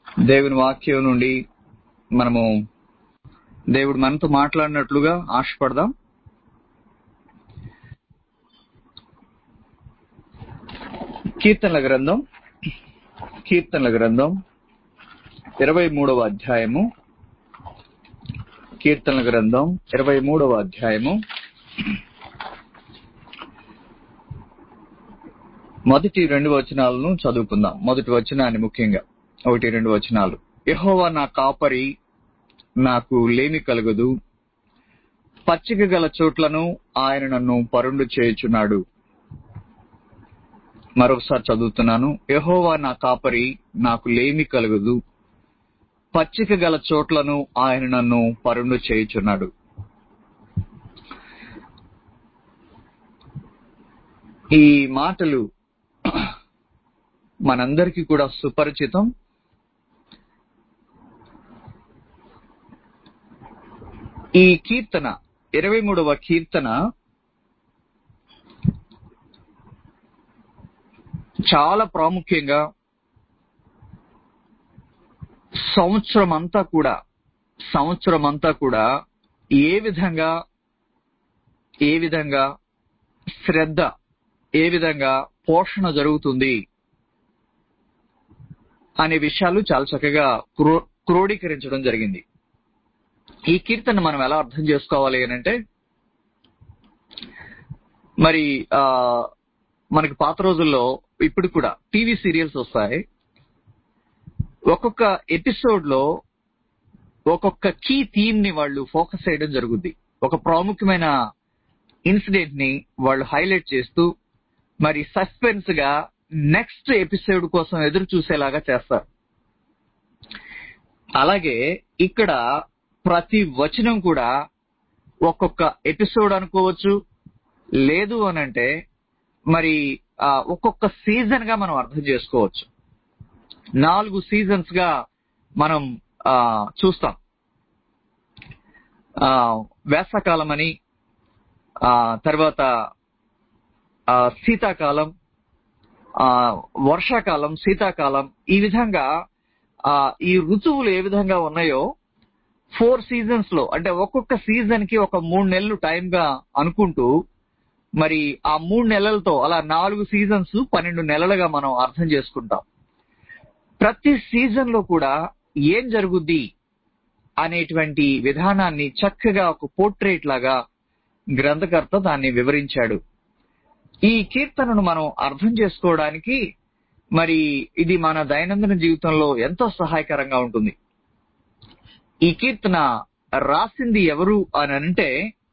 దేవుని వాక్యం నుండి మనము దేవుడు మనతో మాట్లాడినట్లుగా ఆశపడదాం కీర్తనల గ్రంథం కీర్తనల గ్రంథం ఇరవై మూడవ అధ్యాయము కీర్తనల గ్రంథం ఇరవై మూడవ అధ్యాయము మొదటి రెండు వచనాలను చదువుకుందాం మొదటి వచనాన్ని ముఖ్యంగా ఒకటి రెండు వచనాలు యెహోవా నా కాపరి నాకు లేమి కలుగదు పచ్చిక గల చోట్లను ఆయన నన్ను పరుండు చేయుచున్నాడు మరొకసారి చదువుతున్నాను యెహోవా నా కాపరి నాకు లేమి కలుగదు పచ్చిక గల చోట్లను ఆయన నన్ను పరుండు చేయుచున్నాడు ఈ మాటలు మనందరికీ కూడా సుపరిచితం ఈ కీర్తన ఇరవై మూడవ కీర్తన చాలా ప్రాముఖ్యంగా సంవత్సరం అంతా కూడా సంవత్సరం అంతా కూడా ఏ విధంగా ఏ విధంగా శ్రద్ధ ఏ విధంగా పోషణ జరుగుతుంది అనే విషయాలు చాలా చక్కగా క్రో క్రోడీకరించడం జరిగింది ఈ కీర్తన మనం ఎలా అర్థం చేసుకోవాలి అని అంటే మరి ఆ మనకి పాత రోజుల్లో ఇప్పుడు కూడా టీవీ సీరియల్స్ వస్తాయి ఒక్కొక్క ఎపిసోడ్ లో ఒక్కొక్క కీ థీమ్ ని వాళ్ళు ఫోకస్ చేయడం జరుగుద్ది ఒక ప్రాముఖ్యమైన ఇన్సిడెంట్ ని వాళ్ళు హైలైట్ చేస్తూ మరి సస్పెన్స్ గా నెక్స్ట్ ఎపిసోడ్ కోసం ఎదురు చూసేలాగా చేస్తారు అలాగే ఇక్కడ ప్రతి వచనం కూడా ఒక్కొక్క ఎపిసోడ్ అనుకోవచ్చు లేదు అనంటే మరి ఒక్కొక్క సీజన్ గా మనం అర్థం చేసుకోవచ్చు నాలుగు సీజన్స్ గా మనం చూస్తాం వేసవకాలం అని తర్వాత శీతాకాలం వర్షాకాలం శీతాకాలం ఈ విధంగా ఈ ఋతువులు ఏ విధంగా ఉన్నాయో ఫోర్ సీజన్స్ లో అంటే ఒక్కొక్క సీజన్ కి ఒక మూడు నెలలు టైం గా అనుకుంటూ మరి ఆ మూడు నెలలతో అలా నాలుగు సీజన్స్ పన్నెండు నెలలుగా మనం అర్థం చేసుకుంటాం ప్రతి సీజన్ లో కూడా ఏం జరుగుద్ది అనేటువంటి విధానాన్ని చక్కగా ఒక పోర్ట్రేట్ లాగా గ్రంథకర్త దాన్ని వివరించాడు ఈ కీర్తనను మనం అర్థం చేసుకోవడానికి మరి ఇది మన దైనందిన జీవితంలో ఎంతో సహాయకరంగా ఉంటుంది ఈ కీర్తన రాసింది ఎవరు అని అంటే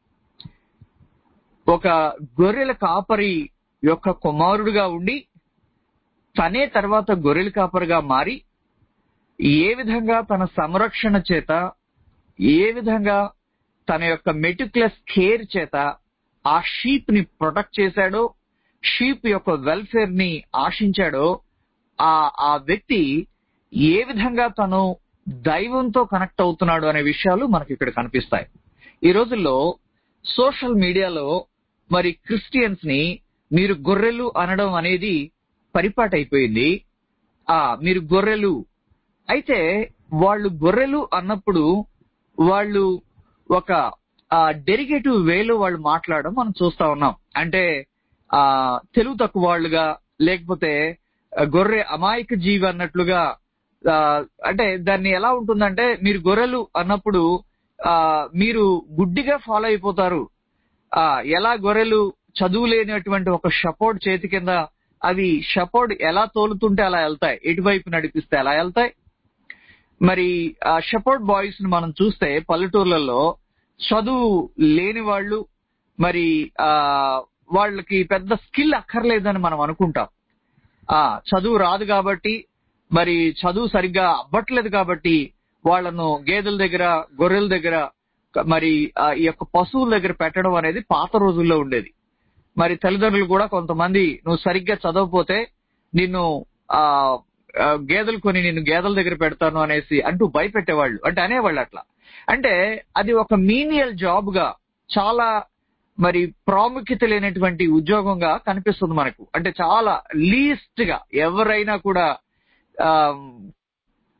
ఒక గొర్రెల కాపరి యొక్క కుమారుడుగా ఉండి తనే తర్వాత గొర్రెల కాపరిగా మారి ఏ విధంగా తన సంరక్షణ చేత ఏ విధంగా తన యొక్క మెటిక్యులస్ కేర్ చేత ఆ షీప్ ని ప్రొటెక్ట్ చేశాడో షీప్ యొక్క వెల్ఫేర్ ని ఆశించాడో ఆ ఆ వ్యక్తి ఏ విధంగా తను దైవంతో కనెక్ట్ అవుతున్నాడు అనే విషయాలు మనకి ఇక్కడ కనిపిస్తాయి ఈ రోజుల్లో సోషల్ మీడియాలో మరి క్రిస్టియన్స్ ని మీరు గొర్రెలు అనడం అనేది పరిపాటైపోయింది ఆ మీరు గొర్రెలు అయితే వాళ్ళు గొర్రెలు అన్నప్పుడు వాళ్ళు ఒక డెరిగేటివ్ వేలో వాళ్ళు మాట్లాడడం మనం చూస్తా ఉన్నాం అంటే ఆ తెలుగు తక్కువ వాళ్ళుగా లేకపోతే గొర్రె అమాయక జీవి అన్నట్లుగా అంటే దాన్ని ఎలా ఉంటుందంటే మీరు గొర్రెలు అన్నప్పుడు ఆ మీరు గుడ్డిగా ఫాలో అయిపోతారు ఆ ఎలా గొర్రెలు చదువు లేనటువంటి ఒక షపోర్డ్ చేతి కింద అవి షపోర్డ్ ఎలా తోలుతుంటే అలా వెళ్తాయి ఎటువైపు నడిపిస్తే అలా వెళ్తాయి మరి ఆ షపోర్డ్ బాయ్స్ ని మనం చూస్తే పల్లెటూర్లలో చదువు లేని వాళ్ళు మరి ఆ వాళ్ళకి పెద్ద స్కిల్ అక్కర్లేదని మనం అనుకుంటాం ఆ చదువు రాదు కాబట్టి మరి చదువు సరిగ్గా అవ్వట్లేదు కాబట్టి వాళ్ళను గేదెల దగ్గర గొర్రెల దగ్గర మరి ఈ యొక్క పశువుల దగ్గర పెట్టడం అనేది పాత రోజుల్లో ఉండేది మరి తల్లిదండ్రులు కూడా కొంతమంది నువ్వు సరిగ్గా చదవకపోతే నిన్ను ఆ గేదెలు కొని నిన్ను గేదెల దగ్గర పెడతాను అనేసి అంటూ భయపెట్టేవాళ్ళు అంటే అనేవాళ్ళు అట్లా అంటే అది ఒక మీనియల్ జాబ్ గా చాలా మరి ప్రాముఖ్యత లేనటువంటి ఉద్యోగంగా కనిపిస్తుంది మనకు అంటే చాలా లీస్ట్ గా ఎవరైనా కూడా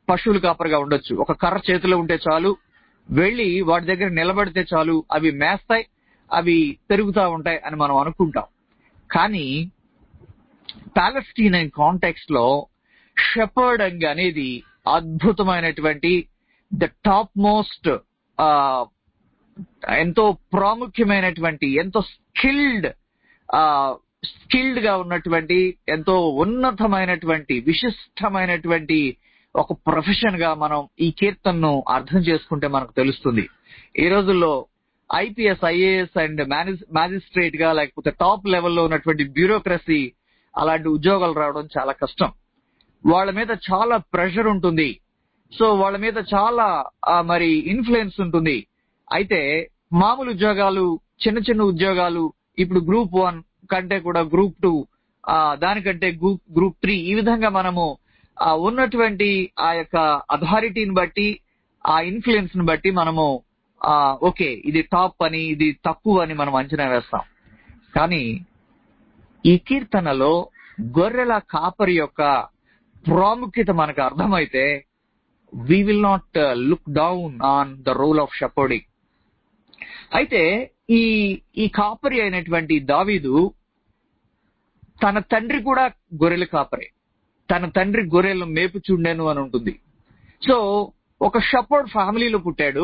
పశువుల కాపరిగా ఉండొచ్చు ఒక కర్ర చేతిలో ఉంటే చాలు వెళ్ళి వాటి దగ్గర నిలబడితే చాలు అవి మేస్తాయి అవి పెరుగుతా ఉంటాయి అని మనం అనుకుంటాం కానీ పాలస్టీన్ కాంటెక్స్ట్ లో షెపర్డింగ్ అనేది అద్భుతమైనటువంటి ద టాప్ మోస్ట్ ఎంతో ప్రాముఖ్యమైనటువంటి ఎంతో స్కిల్డ్ స్కిల్డ్ గా ఉన్నటువంటి ఎంతో ఉన్నతమైనటువంటి విశిష్టమైనటువంటి ఒక ప్రొఫెషన్ గా మనం ఈ కీర్తనను అర్థం చేసుకుంటే మనకు తెలుస్తుంది ఈ రోజుల్లో ఐపీఎస్ ఐఏఎస్ అండ్ మ్యాజిస్ట్రేట్ గా లేకపోతే టాప్ లెవెల్లో ఉన్నటువంటి బ్యూరోక్రసీ అలాంటి ఉద్యోగాలు రావడం చాలా కష్టం వాళ్ళ మీద చాలా ప్రెషర్ ఉంటుంది సో వాళ్ళ మీద చాలా ఆ, మరి ఇన్ఫ్లుయెన్స్ ఉంటుంది అయితే మామూలు ఉద్యోగాలు చిన్న చిన్న ఉద్యోగాలు ఇప్పుడు గ్రూప్ వన్ కంటే కూడా గ్రూప్ టూ దానికంటే గ్రూప్ గ్రూప్ త్రీ ఈ విధంగా మనము ఆ ఉన్నటువంటి ఆ యొక్క అథారిటీని బట్టి ఆ ఇన్ఫ్లుయెన్స్ ని బట్టి మనము ఆ ఓకే ఇది టాప్ అని ఇది తక్కువ అని మనం అంచనా వేస్తాం కానీ ఈ కీర్తనలో గొర్రెల కాపరి యొక్క ప్రాముఖ్యత మనకు అర్థమైతే we will not look down on the role of shepherding అయితే ఈ ఈ కాపరి అయినటువంటి దావీదు తన తండ్రి కూడా గొర్రెల కాపరి తన తండ్రి గొర్రెలను మేపు చూడాను అని ఉంటుంది సో ఒక షపోర్డ్ ఫ్యామిలీలో పుట్టాడు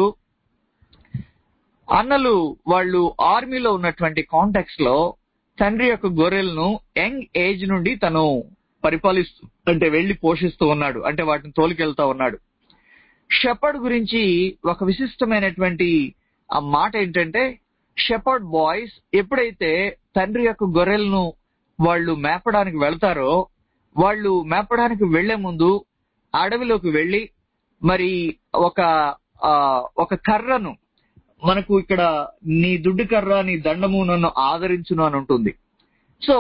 అన్నలు వాళ్ళు ఆర్మీలో ఉన్నటువంటి కాంటాక్ట్స్ లో తండ్రి యొక్క గొర్రెలను యంగ్ ఏజ్ నుండి తను పరిపాలిస్తూ అంటే వెళ్లి పోషిస్తూ ఉన్నాడు అంటే వాటిని తోలుకెళ్తా ఉన్నాడు షెపర్డ్ గురించి ఒక విశిష్టమైనటువంటి ఆ మాట ఏంటంటే షెపర్డ్ బాయ్స్ ఎప్పుడైతే తండ్రి యొక్క గొర్రెలను వాళ్ళు మేపడానికి వెళ్తారో వాళ్ళు మేపడానికి వెళ్లే ముందు అడవిలోకి వెళ్లి మరి ఒక ఆ, ఒక కర్రను మనకు ఇక్కడ నీ దుడ్డు కర్ర నీ దండము నన్ను ఆదరించును అని ఉంటుంది సో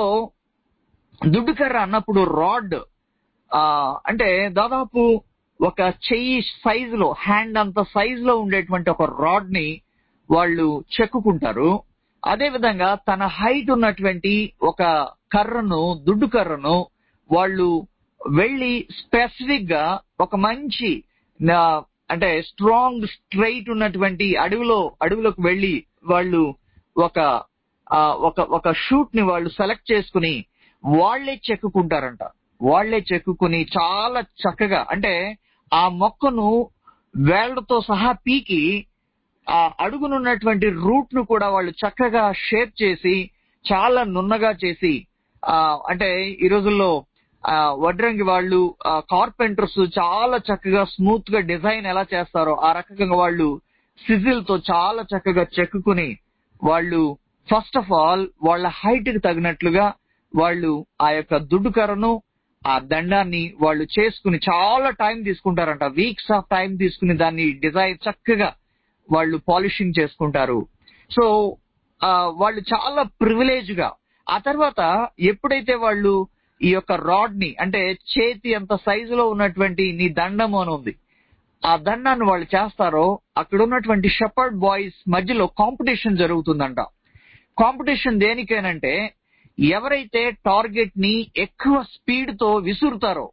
దుడ్డు కర్ర అన్నప్పుడు రాడ్ ఆ అంటే దాదాపు ఒక చెయ్యి సైజ్ లో హ్యాండ్ అంత సైజ్ లో ఉండేటువంటి ఒక రాడ్ ని వాళ్ళు చెక్కుకుంటారు అదే విధంగా తన హైట్ ఉన్నటువంటి ఒక కర్రను దుడ్డు కర్రను వాళ్ళు వెళ్ళి స్పెసిఫిక్ గా ఒక మంచి నా- అంటే స్ట్రాంగ్ స్ట్రైట్ ఉన్నటువంటి అడవిలో అడవిలోకి వెళ్ళి వాళ్ళు ఒక ఆ, ఒక ఒక షూట్ ని వాళ్ళు సెలెక్ట్ చేసుకుని వాళ్లే చెక్కుకుంటారంట వాళ్లే చెక్కుకుని చాలా చక్కగా అంటే ఆ మొక్కను వేళ్లతో సహా పీకి ఆ అడుగునున్నటువంటి రూట్ ను కూడా వాళ్ళు చక్కగా షేప్ చేసి చాలా నున్నగా చేసి ఆ అంటే ఈ రోజుల్లో ఆ వడ్రంగి వాళ్ళు కార్పెంటర్స్ చాలా చక్కగా స్మూత్ గా డిజైన్ ఎలా చేస్తారో ఆ రకంగా వాళ్ళు సిజిల్ తో చాలా చక్కగా చెక్కుకుని వాళ్ళు ఫస్ట్ ఆఫ్ ఆల్ వాళ్ళ హైట్ కి తగినట్లుగా వాళ్ళు ఆ యొక్క దుడ్డు కర్రను ఆ దండాన్ని వాళ్ళు చేసుకుని చాలా టైం తీసుకుంటారంట వీక్స్ ఆఫ్ టైం తీసుకుని దాన్ని డిజైన్ చక్కగా వాళ్ళు పాలిషింగ్ చేసుకుంటారు సో ఆ, వాళ్ళు చాలా ప్రివిలేజ్ గా ఆ తర్వాత ఎప్పుడైతే వాళ్ళు ఈ యొక్క రాడ్ ని అంటే చేతి అంత సైజులో ఉన్నటువంటి నీ దండము అని ఉంది ఆ దండాన్ని వాళ్ళు చేస్తారో అక్కడ ఉన్నటువంటి షెపర్డ్ బాయ్స్ మధ్యలో కాంపిటీషన్ జరుగుతుందంట కాంపిటీషన్ దేనికేనంటే ఎవరైతే టార్గెట్ ని ఎక్కువ స్పీడ్ తో విసురుతారో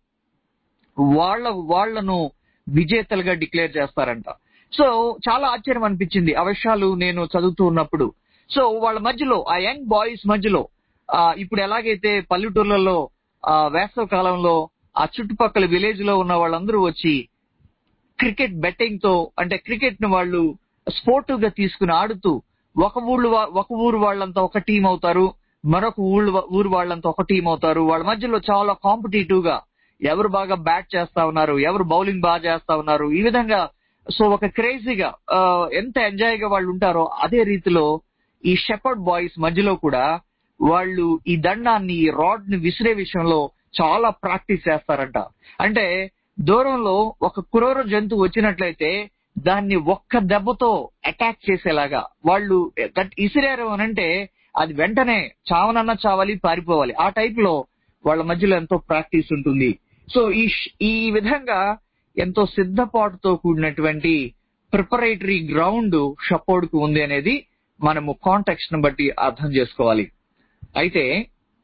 వాళ్ళ వాళ్ళను విజేతలుగా డిక్లేర్ చేస్తారంట సో చాలా ఆశ్చర్యం అనిపించింది ఆ విషయాలు నేను చదువుతూ ఉన్నప్పుడు సో వాళ్ళ మధ్యలో ఆ యంగ్ బాయ్స్ మధ్యలో ఆ, ఇప్పుడు ఎలాగైతే పల్లెటూర్లలో ఆ, వేసవ కాలంలో ఆ చుట్టుపక్కల విలేజ్ లో ఉన్న వాళ్ళందరూ వచ్చి క్రికెట్ బెట్టింగ్ తో అంటే క్రికెట్ ను వాళ్ళు స్పోర్టివ్ గా తీసుకుని ఆడుతూ ఒక ఊళ్ళు వా- ఒక ఊరు వాళ్ళంతా ఒక టీం అవుతారు మరొక ఊళ్ళు వా- ఊరు వాళ్ళంతా ఒక టీం అవుతారు వాళ్ళ మధ్యలో చాలా కాంపిటేటివ్ గా ఎవరు బాగా బ్యాట్ చేస్తా ఉన్నారు ఎవరు బౌలింగ్ బాగా చేస్తా ఉన్నారు ఈ విధంగా సో ఒక క్రేజీగా ఎంత ఎంజాయ్ గా వాళ్ళు ఉంటారో అదే రీతిలో ఈ షెపర్డ్ బాయ్స్ మధ్యలో కూడా వాళ్ళు ఈ దండాన్ని ఈ రాడ్ ని విసిరే విషయంలో చాలా ప్రాక్టీస్ చేస్తారంట అంటే దూరంలో ఒక క్రూర జంతువు వచ్చినట్లయితే దాన్ని ఒక్క దెబ్బతో అటాక్ చేసేలాగా వాళ్ళు దట్ ఇసిరారు అని అంటే అది వెంటనే చావనన్నా చావాలి పారిపోవాలి ఆ టైప్ లో వాళ్ళ మధ్యలో ఎంతో ప్రాక్టీస్ ఉంటుంది సో ఈ ష్- ఈ విధంగా ఎంతో సిద్ధపాటుతో కూడినటువంటి ప్రిపరేటరీ గ్రౌండ్ షపోర్డ్ కు ఉంది అనేది మనము కాంటెక్స్ట్ ను బట్టి అర్థం చేసుకోవాలి అయితే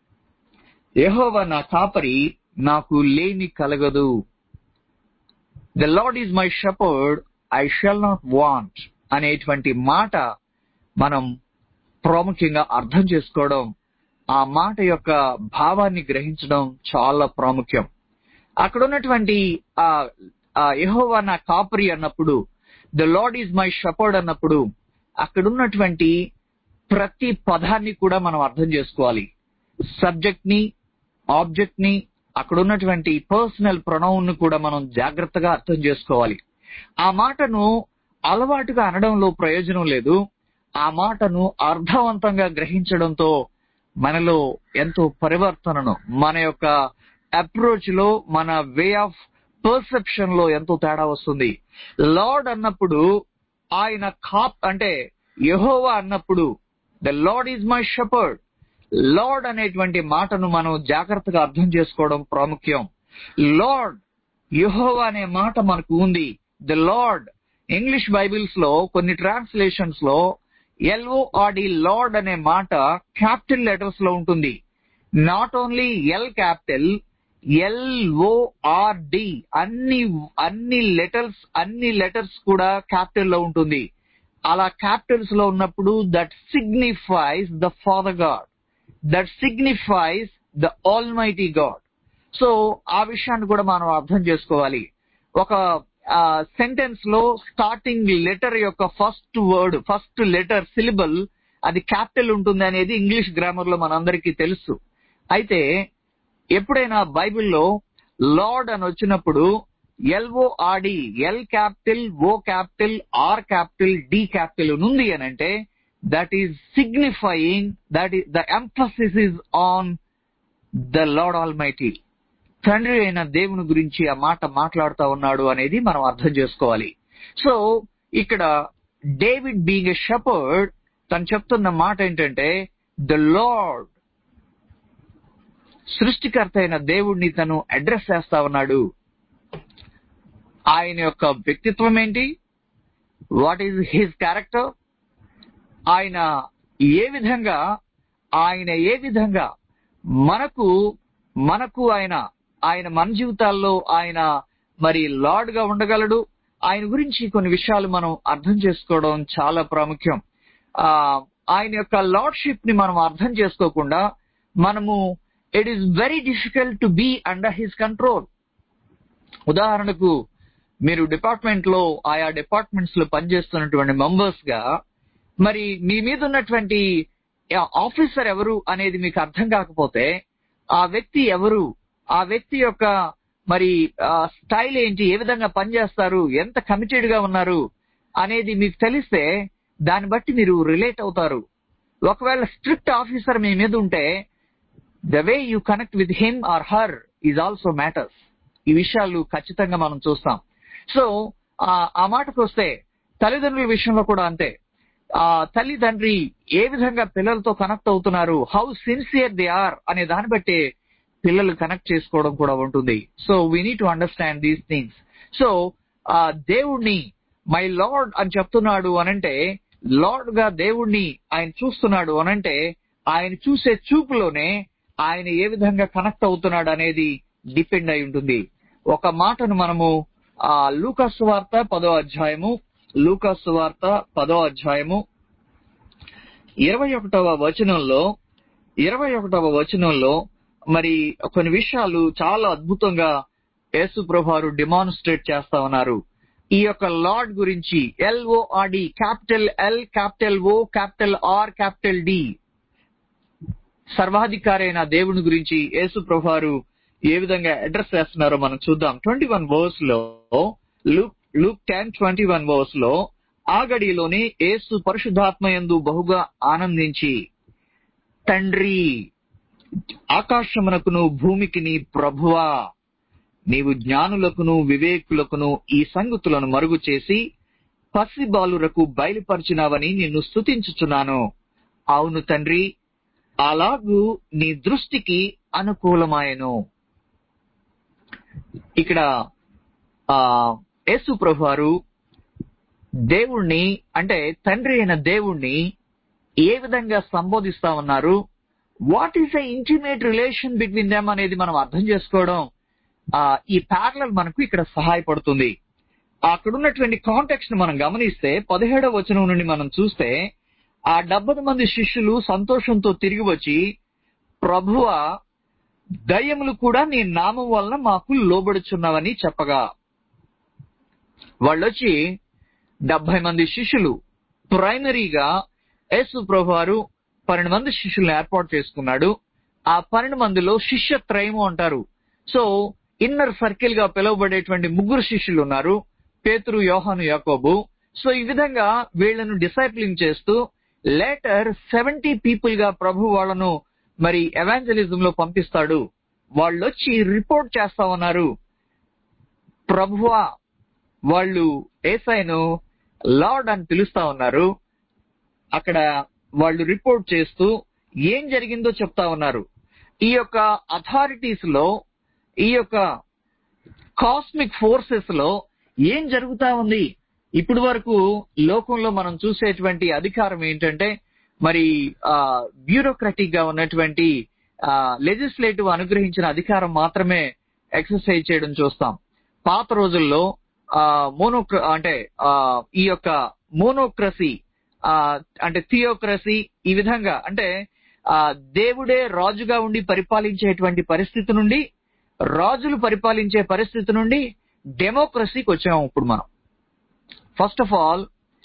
యెహోవా నా కాపరి నాకు లేని కలగదు the Lord is my shepherd I shall not want అనేటువంటి మాట మనం ప్రాముఖ్యంగా అర్థం చేసుకోవడం ఆ మాట యొక్క భావాన్ని గ్రహించడం చాలా ప్రాముఖ్యం అక్కడ ఉన్నటువంటి ఆ ఆ యెహోవా నా కాపరి అన్నప్పుడు the Lord is my shepherd అన్నప్పుడు అక్కడ ఉన్నటువంటి ప్రతి పదాన్ని కూడా మనం అర్థం చేసుకోవాలి సబ్జెక్ట్ ని ఆబ్జెక్ట్ ని అక్కడ ఉన్నటువంటి పర్సనల్ ప్రొనౌన్ ను కూడా మనం జాగ్రత్తగా అర్థం చేసుకోవాలి ఆ మాటను అలవాటుగా అనడంలో ప్రయోజనం లేదు ఆ మాటను అర్థవంతంగా గ్రహించడంతో మనలో ఎంతో పరివర్తనను మన యొక్క అప్రోచ్ లో మన వే ఆఫ్ పర్సెప్షన్ లో ఎంతో తేడా వస్తుంది లార్డ్ అన్నప్పుడు ఆయన కాప్ అంటే యెహోవా అన్నప్పుడు the Lord is my shepherd Lord అనేటువంటి మాటను మనం జాగ్రత్తగా అర్థం చేసుకోవడం ప్రాముఖ్యం లార్డ్ యెహోవా అనే మాట మనకు ఉంది ద లార్డ్ ఇంగ్లీష్ బైబిల్స్ లో కొన్ని ట్రాన్స్లేషన్స్ లో ఎల్ఓఆర్డి లార్డ్ అనే మాట క్యాపిటల్ లెటర్స్ లో ఉంటుంది not only L capital L O R D అన్ని అన్ని లెటర్స్ అన్ని లెటర్స్ కూడా క్యాపిటల్ లో ఉంటుంది అలా క్యాపిటల్స్ లో ఉన్నప్పుడు that signifies the father God that signifies the almighty God so ఆ విషయాన్ని కూడా మనం అర్థం చేసుకోవాలి ఒక సెంటెన్స్ లో స్టార్టింగ్ లెటర్ యొక్క first word first letter syllable అది క్యాపిటల్ ఉంటుంది అనేది ఇంగ్లీష్ గ్రామర్ లో మనందరికీ తెలుసు అయితే ఎప్పుడైనా బైబిల్లో లార్డ్ అని వచ్చినప్పుడు L O R D L capital O capital R capital D capital ఉంది అని అంటే that is signifying that is the emphasis is on the Lord almighty తండ్రి అయిన దేవుని గురించి ఆ మాట మాట్లాడుతా ఉన్నాడు అనేది మనం అర్థం చేసుకోవాలి సో ఇక్కడ డేవిడ్ బీయింగ్ ఎ షపర్డ్ తను చెప్తున్న మాట ఏంటంటే ద లార్డ్ సృష్టికర్త అయిన దేవుడిని తను అడ్రస్ చేస్తా ఉన్నాడు ఆయన యొక్క వ్యక్తిత్వం ఏంటి వాట్ ఈజ్ హిజ్ క్యారెక్టర్ ఆయన ఏ విధంగా ఆయన ఏ విధంగా మనకు మనకు ఆయన ఆయన మన జీవితాల్లో ఆయన మరి లార్డ్ గా ఉండగలడు ఆయన గురించి కొన్ని విషయాలు మనం అర్థం చేసుకోవడం చాలా ప్రాముఖ్యం ఆ ఆయన యొక్క లార్డ్షిప్ ని మనం అర్థం చేసుకోకుండా మనము it is very difficult to be under his control ఉదాహరణకు మీరు డిపార్ట్మెంట్ లో ఆయా డిపార్ట్మెంట్స్ లో పనిచేస్తున్నటువంటి మెంబర్స్ గా మరి మీ మీద ఉన్నటువంటి ఆఫీసర్ ఎవరు అనేది మీకు అర్థం కాకపోతే ఆ వ్యక్తి ఎవరు ఆ వ్యక్తి యొక్క మరి స్టైల్ ఏంటి ఏ విధంగా పనిచేస్తారు ఎంత కమిటెడ్ గా ఉన్నారు అనేది మీకు తెలిస్తే దాన్ని బట్టి మీరు రిలేట్ అవుతారు ఒకవేళ స్ట్రిక్ట్ ఆఫీసర్ మీ మీద ఉంటే the way you connect with him or her is also matters ఈ విషయాలు ఖచ్చితంగా మనం చూస్తాం సో ఆ మాటకు వస్తే తల్లిదండ్రుల విషయంలో కూడా అంతే ఆ తల్లిదండ్రి ఏ విధంగా పిల్లలతో కనెక్ట్ అవుతున్నారు హౌ సిన్సియర్ దే ఆర్ అనే దాన్ని బట్టి పిల్లలు కనెక్ట్ చేసుకోవడం కూడా ఉంటుంది so we need to understand these things so ఆ దేవుణ్ణి మై లార్డ్ అని చెప్తున్నాడు అనంటే లార్డ్ గా దేవుణ్ణి ఆయన చూస్తున్నాడు అనంటే ఆయన చూసే చూపులోనే ఆయన ఏ విధంగా కనెక్ట్ అవుతున్నాడు అనేది డిపెండ్ అయి ఉంటుంది ఒక మాటను మనము ఆ లూకాసు వార్త పదో అధ్యాయము లూకాసు వార్త పదో అధ్యాయము ఇరవై ఒకటవ వచనంలో ఇరవై ఒకటవ వచనంలో మరి కొన్ని విషయాలు చాలా అద్భుతంగా యేసు ప్రభారు డిమాన్స్ట్రేట్ చేస్తా ఉన్నారు ఈ యొక్క లార్డ్ గురించి L O R D capital L capital O capital R capital D సర్వాధికారి అయిన దేవుని గురించి యేసు ప్రభారు ఏ విధంగా అడ్రస్ చేస్తున్నారో మనం చూద్దాం ట్వంటీ వన్ వర్స్ లో Luke Luke ten twenty one verse లో ఆ గడిలోనే యేసు పరిశుద్ధాత్మ యందు బహుగా ఆనందించి తండ్రి ఆకాశమునకును భూమికిని ప్రభువా నీవు జ్ఞానులకును వివేకులకును ఈ సంగతులను మరుగు చేసి పసిబాలురకు బయలుపరిచినావని నిన్ను స్తుతించుచున్నాను అవును తండ్రి అలాగూ నీ దృష్టికి అనుకూలమాయను ఇక్కడ ఆ యేసు ప్రభువారు దేవుణ్ణి అంటే తండ్రి అయిన దేవుణ్ణి ఏ విధంగా సంబోధిస్తా ఉన్నారు what is the intimate relation between them అనేది మనం అర్థం చేసుకోవడం ఆ ఈ ప్యారలల్ మనకు ఇక్కడ సహాయపడుతుంది అక్కడ ఉన్నటువంటి కాంటెక్స్ట్ మనం గమనిస్తే పదిహేడవ వచనం నుండి మనం చూస్తే ఆ డెబ్బై మంది శిష్యులు సంతోషంతో తిరిగి వచ్చి ప్రభువ దయ్యములు కూడా నీ నామం వలన మాకు లోబడుచున్నవని చెప్పగా వాళ్ళొచ్చి డెబ్బై మంది శిష్యులు ప్రైమరీగా యేసు ప్రభు వారు పన్నెండు మంది శిష్యులను ఏర్పాటు చేసుకున్నాడు ఆ పన్నెండు మందిలో శిష్య త్రయము అంటారు సో ఇన్నర్ సర్కిల్ గా పిలువబడేటువంటి ముగ్గురు శిష్యులు ఉన్నారు పేతురు యోహాను యాకోబు సో ఈ విధంగా వీళ్ళను డిసైప్లింగ్ చేస్తూ లేటర్ సెవెంటీ పీపుల్ గా ప్రభు వాళ్ళను మరి ఎవాంజలిజం లో పంపిస్తాడు వాళ్ళు వచ్చి రిపోర్ట్ చేస్తా ఉన్నారు ప్రభువా వాళ్ళు ఏసైను లార్డ్ అని పిలుస్తా ఉన్నారు అక్కడ వాళ్ళు రిపోర్ట్ చేస్తూ ఏం జరిగిందో చెప్తా ఉన్నారు ఈ యొక్క అథారిటీస్ లో ఈ యొక్క కాస్మిక్ ఫోర్సెస్ లో ఏం జరుగుతా ఉంది ఇప్పటి వరకు లోకంలో మనం చూసేటువంటి అధికారం ఏంటంటే మరి బ్యూరోక్రటిక్ గా ఉన్నటువంటి లెజిస్లేటివ్ అనుగ్రహించిన అధికారం మాత్రమే ఎక్సర్సైజ్ చేయడం చూస్తాం పాత రోజుల్లో మోనోక్ర అంటే ఆ, ఈ యొక్క మోనోక్రసీ ఆ, అంటే థియోక్రసీ ఈ విధంగా అంటే ఆ, దేవుడే రాజుగా ఉండి పరిపాలించేటువంటి పరిస్థితి నుండి రాజులు పరిపాలించే పరిస్థితి నుండి డెమోక్రసీకి వచ్చాము ఇప్పుడు మనం ఫస్ట్ ఆఫ్ ఆల్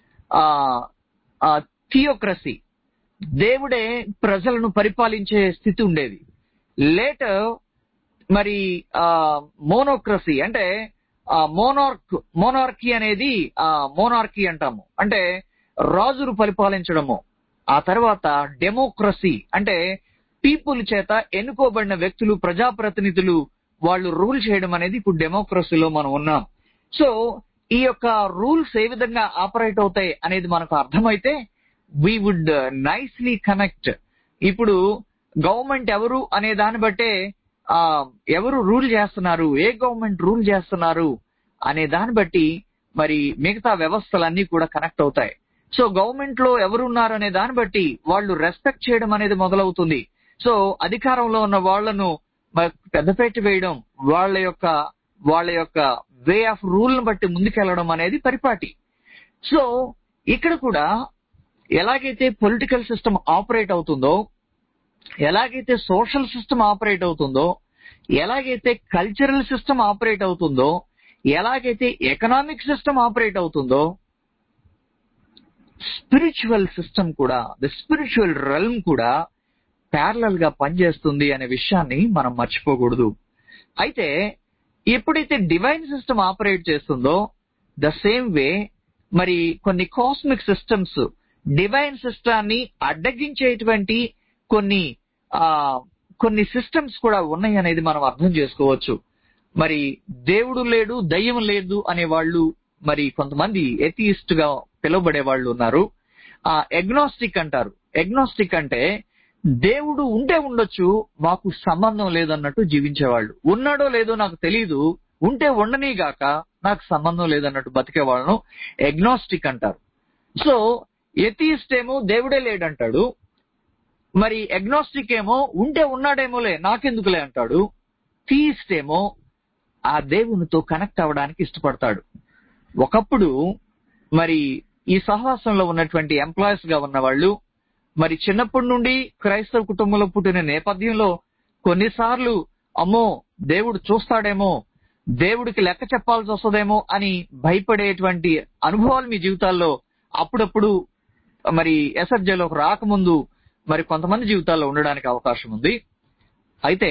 థియోక్రసీ దేవుడే ప్రజలను పరిపాలించే స్థితి ఉండేది లేటర్ మరి మోనోక్రసీ అంటే మోనార్క్ మోనార్కీ అనేది మోనార్కీ అంటాము అంటే రాజులు పరిపాలించడము ఆ తర్వాత డెమోక్రసీ అంటే పీపుల్ చేత ఎన్నుకోబడిన వ్యక్తులు ప్రజాప్రతినిధులు వాళ్ళు రూల్ చేయడం అనేది ఇప్పుడు డెమోక్రసీలో మనం ఉన్నాం సో ఈ యొక్క రూల్స్ ఏ విధంగా ఆపరేట్ అవుతాయి అనేది మనకు అర్థమైతే వీ వుడ్ నైస్లీ కనెక్ట్ ఇప్పుడు గవర్నమెంట్ ఎవరు అనే దాన్ని బట్టే ఆ, ఎవరు రూల్ చేస్తున్నారు ఏ గవర్నమెంట్ రూల్ చేస్తున్నారు అనే దాన్ని బట్టి మరి మిగతా వ్యవస్థలన్నీ కూడా కనెక్ట్ అవుతాయి సో గవర్నమెంట్ లో ఎవరు ఉన్నారు అనే దాన్ని బట్టి వాళ్ళు రెస్పెక్ట్ చేయడం అనేది మొదలవుతుంది సో అధికారంలో ఉన్న వాళ్లను మ- పెద్దపేట వేయడం వాళ్ళ యొక్క వాళ్ళ యొక్క వే ఆఫ్ రూల్ ను బట్టి ముందుకెళ్లడం అనేది పరిపాటి సో ఇక్కడ కూడా ఎలాగైతే పొలిటికల్ సిస్టమ్ ఆపరేట్ అవుతుందో ఎలాగైతే సోషల్ సిస్టమ్ ఆపరేట్ అవుతుందో ఎలాగైతే కల్చరల్ సిస్టమ్ ఆపరేట్ అవుతుందో ఎలాగైతే ఎకనామిక్ సిస్టమ్ ఆపరేట్ అవుతుందో స్పిరిచువల్ సిస్టమ్ కూడా ద స్పిరిచువల్ రెల్మ్ కూడా ప్యారలల్ గా పనిచేస్తుంది అనే విషయాన్ని మనం మర్చిపోకూడదు అయితే ఎప్పుడైతే డివైన్ సిస్టమ్ ఆపరేట్ చేస్తుందో ద సేమ్ వే మరి కొన్ని కాస్మిక్ సిస్టమ్స్ డివైన్ సిస్టాన్ని అడ్డగించేటువంటి కొన్ని ఆ కొన్ని సిస్టమ్స్ కూడా ఉన్నాయి అనేది మనం అర్థం చేసుకోవచ్చు మరి దేవుడు లేడు దయ్యం లేదు అనే వాళ్ళు మరి కొంతమంది ఎథియిస్ట్ గా పిలువబడే వాళ్ళు ఉన్నారు ఆ ఎగ్నాస్టిక్ అంటారు ఎగ్నాస్టిక్ అంటే దేవుడు ఉంటే ఉండొచ్చు మాకు సంబంధం లేదన్నట్టు జీవించేవాళ్ళు ఉన్నాడో లేదో నాకు తెలియదు ఉంటే ఉండనీ గాక నాకు సంబంధం లేదన్నట్టు బతికే వాళ్ళను ఎగ్నాస్టిక్ అంటారు సో ఎథియిస్ట్ ఏమో దేవుడే లేడంటాడు మరి ఎగ్నాస్టిక్ ఏమో ఉంటే ఉన్నాడేమోలే నాకెందుకులే అంటాడు థీయిస్ట్ ఏమో ఆ దేవునితో కనెక్ట్ అవ్వడానికి ఇష్టపడతాడు ఒకప్పుడు మరి ఈ సహవాసంలో ఉన్నటువంటి ఎంప్లాయీస్ గా ఉన్న వాళ్ళు మరి చిన్నప్పటి నుండి క్రైస్తవ కుటుంబంలో పుట్టిన నేపథ్యంలో కొన్నిసార్లు అమ్మో దేవుడు చూస్తాడేమో దేవుడికి లెక్క చెప్పాల్సి వస్తుందేమో అని భయపడేటువంటి అనుభవాలు మీ జీవితాల్లో అప్పుడప్పుడు మరి ఎస్ఎఫ్జేలోకి రాకముందు మరి కొంతమంది జీవితాల్లో ఉండడానికి అవకాశం ఉంది అయితే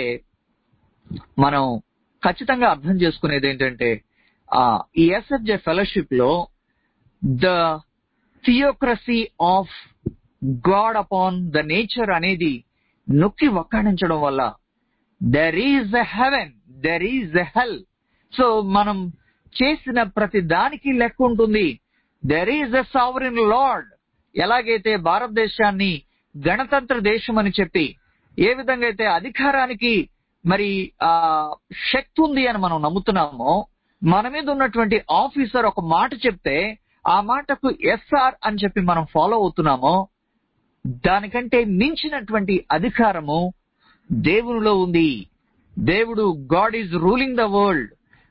మనం ఖచ్చితంగా అర్థం చేసుకునేది ఏంటంటే ఆ ఈ ఎస్ఎఫ్జే ఫెలోషిప్ లో the theocracy of God upon the nature అనేది నొక్కి వక్కాణించడం వల్ల there is a heaven there is a hell so మనం చేసిన ప్రతి దానికి లెక్క ఉంటుంది there is a sovereign Lord ఎలాగైతే భారతదేశాన్ని గణతంత్ర దేశం అని చెప్పి ఏ విధంగా అయితే అధికారానికి మరి ఆ శక్తి ఉంది అని మనం నమ్ముతున్నామో మన మీద ఉన్నటువంటి ఆఫీసర్ ఒక మాట చెప్తే ఆ మాటకు ఎస్ఆర్ అని చెప్పి మనం ఫాలో అవుతున్నామో దానికంటే మించినటువంటి అధికారము దేవునిలో ఉంది దేవుడు God is ruling the world